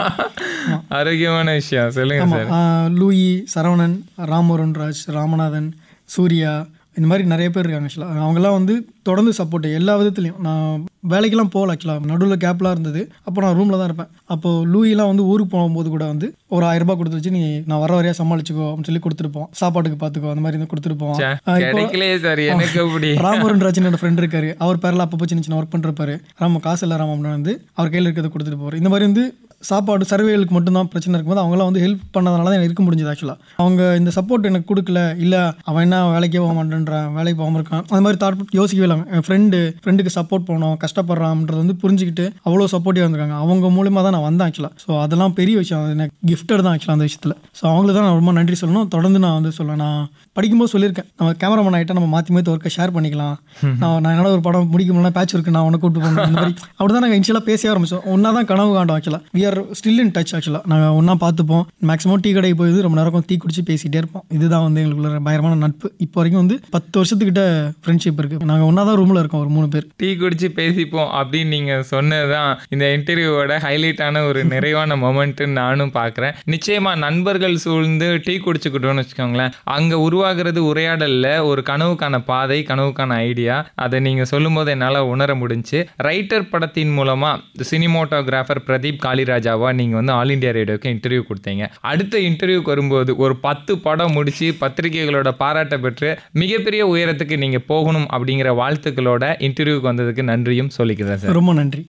ஆரோக்கியமான விஷயம் சொல்லுங்க சார் ஆஹ் லூயி சரவணன் ராமருண் ராஜ் ராமநாதன் சூர்யா இந்த மாதிரி நிறைய பேர் இருக்காங்க ஆக்சுவலாக அவங்கெல்லாம் வந்து தொடர்ந்து சப்போர்ட் எல்லா விதத்துலையும் நான் வேலைக்கெல்லாம் போகல ஆக்சுவலாக நடுவில் கேப்லாம் இருந்தது அப்போ நான் ரூமில் தான் இருப்பேன் அப்போ லூயிலாம் வந்து ஊருக்கு போகும்போது கூட வந்து ஒரு ஆயிரம் ரூபாய் கொடுத்து வச்சு நீ நான் வர வரையா சமாளிச்சுக்கோ அப்படின்னு சொல்லி கொடுத்துருப்போம் சாப்பாட்டுக்கு பார்த்துக்கோ அந்த மாதிரி இருந்து கொடுத்துருப்போம் ச்சே, ஆஹ் இப்போ கிடைக்கலையே சார் எனக்கு அப்படி ராமரன் ராஜன் என்னோட ஃப்ரெண்ட் இருக்காரு அவர் பேரில் அப்பப்போ சின்ன சின்ன ஒர்க் பண்ணுறப்பாரு ராம காசு இல்லை ராம அப்படின்னு வந்து அவர் கையில் இருக்கிறத கொடுத்துட்டு போகிறார் இந்த மாதிரி வந்து சாப்பாடு சர்வேலுக்கு மட்டும்தான் பிரச்சனை இருக்கும்போது அவங்களாம் வந்து ஹெல்ப் பண்ணதுனால தான் எனக்கு இருக்க முடிஞ்சது ஆக்சுவலாக அவங்க இந்த சப்போர்ட் எனக்கு கொடுக்கல இல்லை அவன் என்ன வேலைக்கே போக மாட்டேன்றான் வேலைக்கு போகாமல் இருக்கான் அந்த மாதிரி தாட் யோசிக்கவே இல்லை என் ஃப்ரெண்டு ஃப்ரெண்டுக்கு சப்போர்ட் பண்ணணும் கஷ்டப்படுறான்ன்றது வந்து புரிஞ்சுக்கிட்டு அவ்வளோ சப்போர்ட்டிவாக இருந்திருக்காங்க அவங்க மூலியமாக தான் நான் வந்தேன் ஆக்சுவலாக ஸோ அதெல்லாம் பெரிய விஷயம் அது எனக்கு கிஃப்டட் தான் ஆக்சுவலாக அந்த விஷயத்தில் ஸோ அவங்களுக்கு தான் நான் ரொம்ப நன்றி சொல்லணும் தொடர்ந்து நான் வந்து சொல்லுவேன் நான் படிக்கும்போது சொல்லியிருக்கேன் நம்ம கேமராமேன் ஆகிட்டா நம்ம மாற்றி மாற்றி ஒர்க்கை ஷேர் பண்ணிக்கலாம் நான் நான் என்னோட ஒரு படம் முடிக்க முடியல பேட்ச் இருக்கு நான் உன்னை கூப்பிட்டு போகணும் இந்த மாதிரி அப்படி தான் நாங்கள் இனிஷியலாக பேச ஆரம்பிச்சோம் ஒன்றா தான் கனவு காண்டோம் ஆக்சுவலாக we are still in touch ஆக்சுவலாக நாங்கள் ஒன்றா பார்த்துப்போம் மேக்ஸிமம் டீ கடைக்கு போய் ரொம்ப நேரம் டீ குடிச்சு பேசிகிட்டே இருப்போம் இதுதான் வந்து எங்களுக்குள்ள பயங்கரமான நட்பு இப்போ வரைக்கும் வந்து பத்து வருஷத்துக்கிட்ட ஃப்ரெண்ட்ஷிப் இருக்குது நாங்கள் ஒன்றா தான் ரூமில் இருக்கோம் ஒரு மூணு பேர் டீ குடிச்சு பேசிப்போம் அப்படின்னு நீங்கள் சொன்னதுதான் இந்த இன்டர்வியூவோட ஹைலைட்டான ஒரு நிறைவான மொமெண்ட்டுன்னு நானும் பார்க்குறேன் நிச்சயமாக நண்பர்கள் சூழ்ந்து டீ குடிச்சுக்கிட்டோம்னு வச்சுக்கோங்களேன் அங்கே உருவாகிறது உரையாடலில் ஒரு கனவுக்கான பாதை கனவுக்கான ஐடியா அதை நீங்கள் சொல்லும்போது என்னால் உணர முடிஞ்சு ரைட்டர் படத்தின் மூலமாக சினிமோட்டோகிராஃபர் பிரதீப் காளிராஜ் ராஜாவா நீங்க வந்து ஆல் இந்தியா ரேடியோக்கு இன்டர்வியூ கொடுத்தீங்க அடுத்த இன்டர்வியூக்கு வரும்போது ஒரு பத்து படம் முடிச்சு பத்திரிகைகளோட பாராட்ட பெற்று மிகப்பெரிய உயரத்துக்கு நீங்க போகணும் அப்படிங்கிற வாழ்த்துக்களோட இன்டர்வியூக்கு வந்ததுக்கு நன்றியும் சொல்லிக்கிறேன் சார் ரொம்ப நன்றி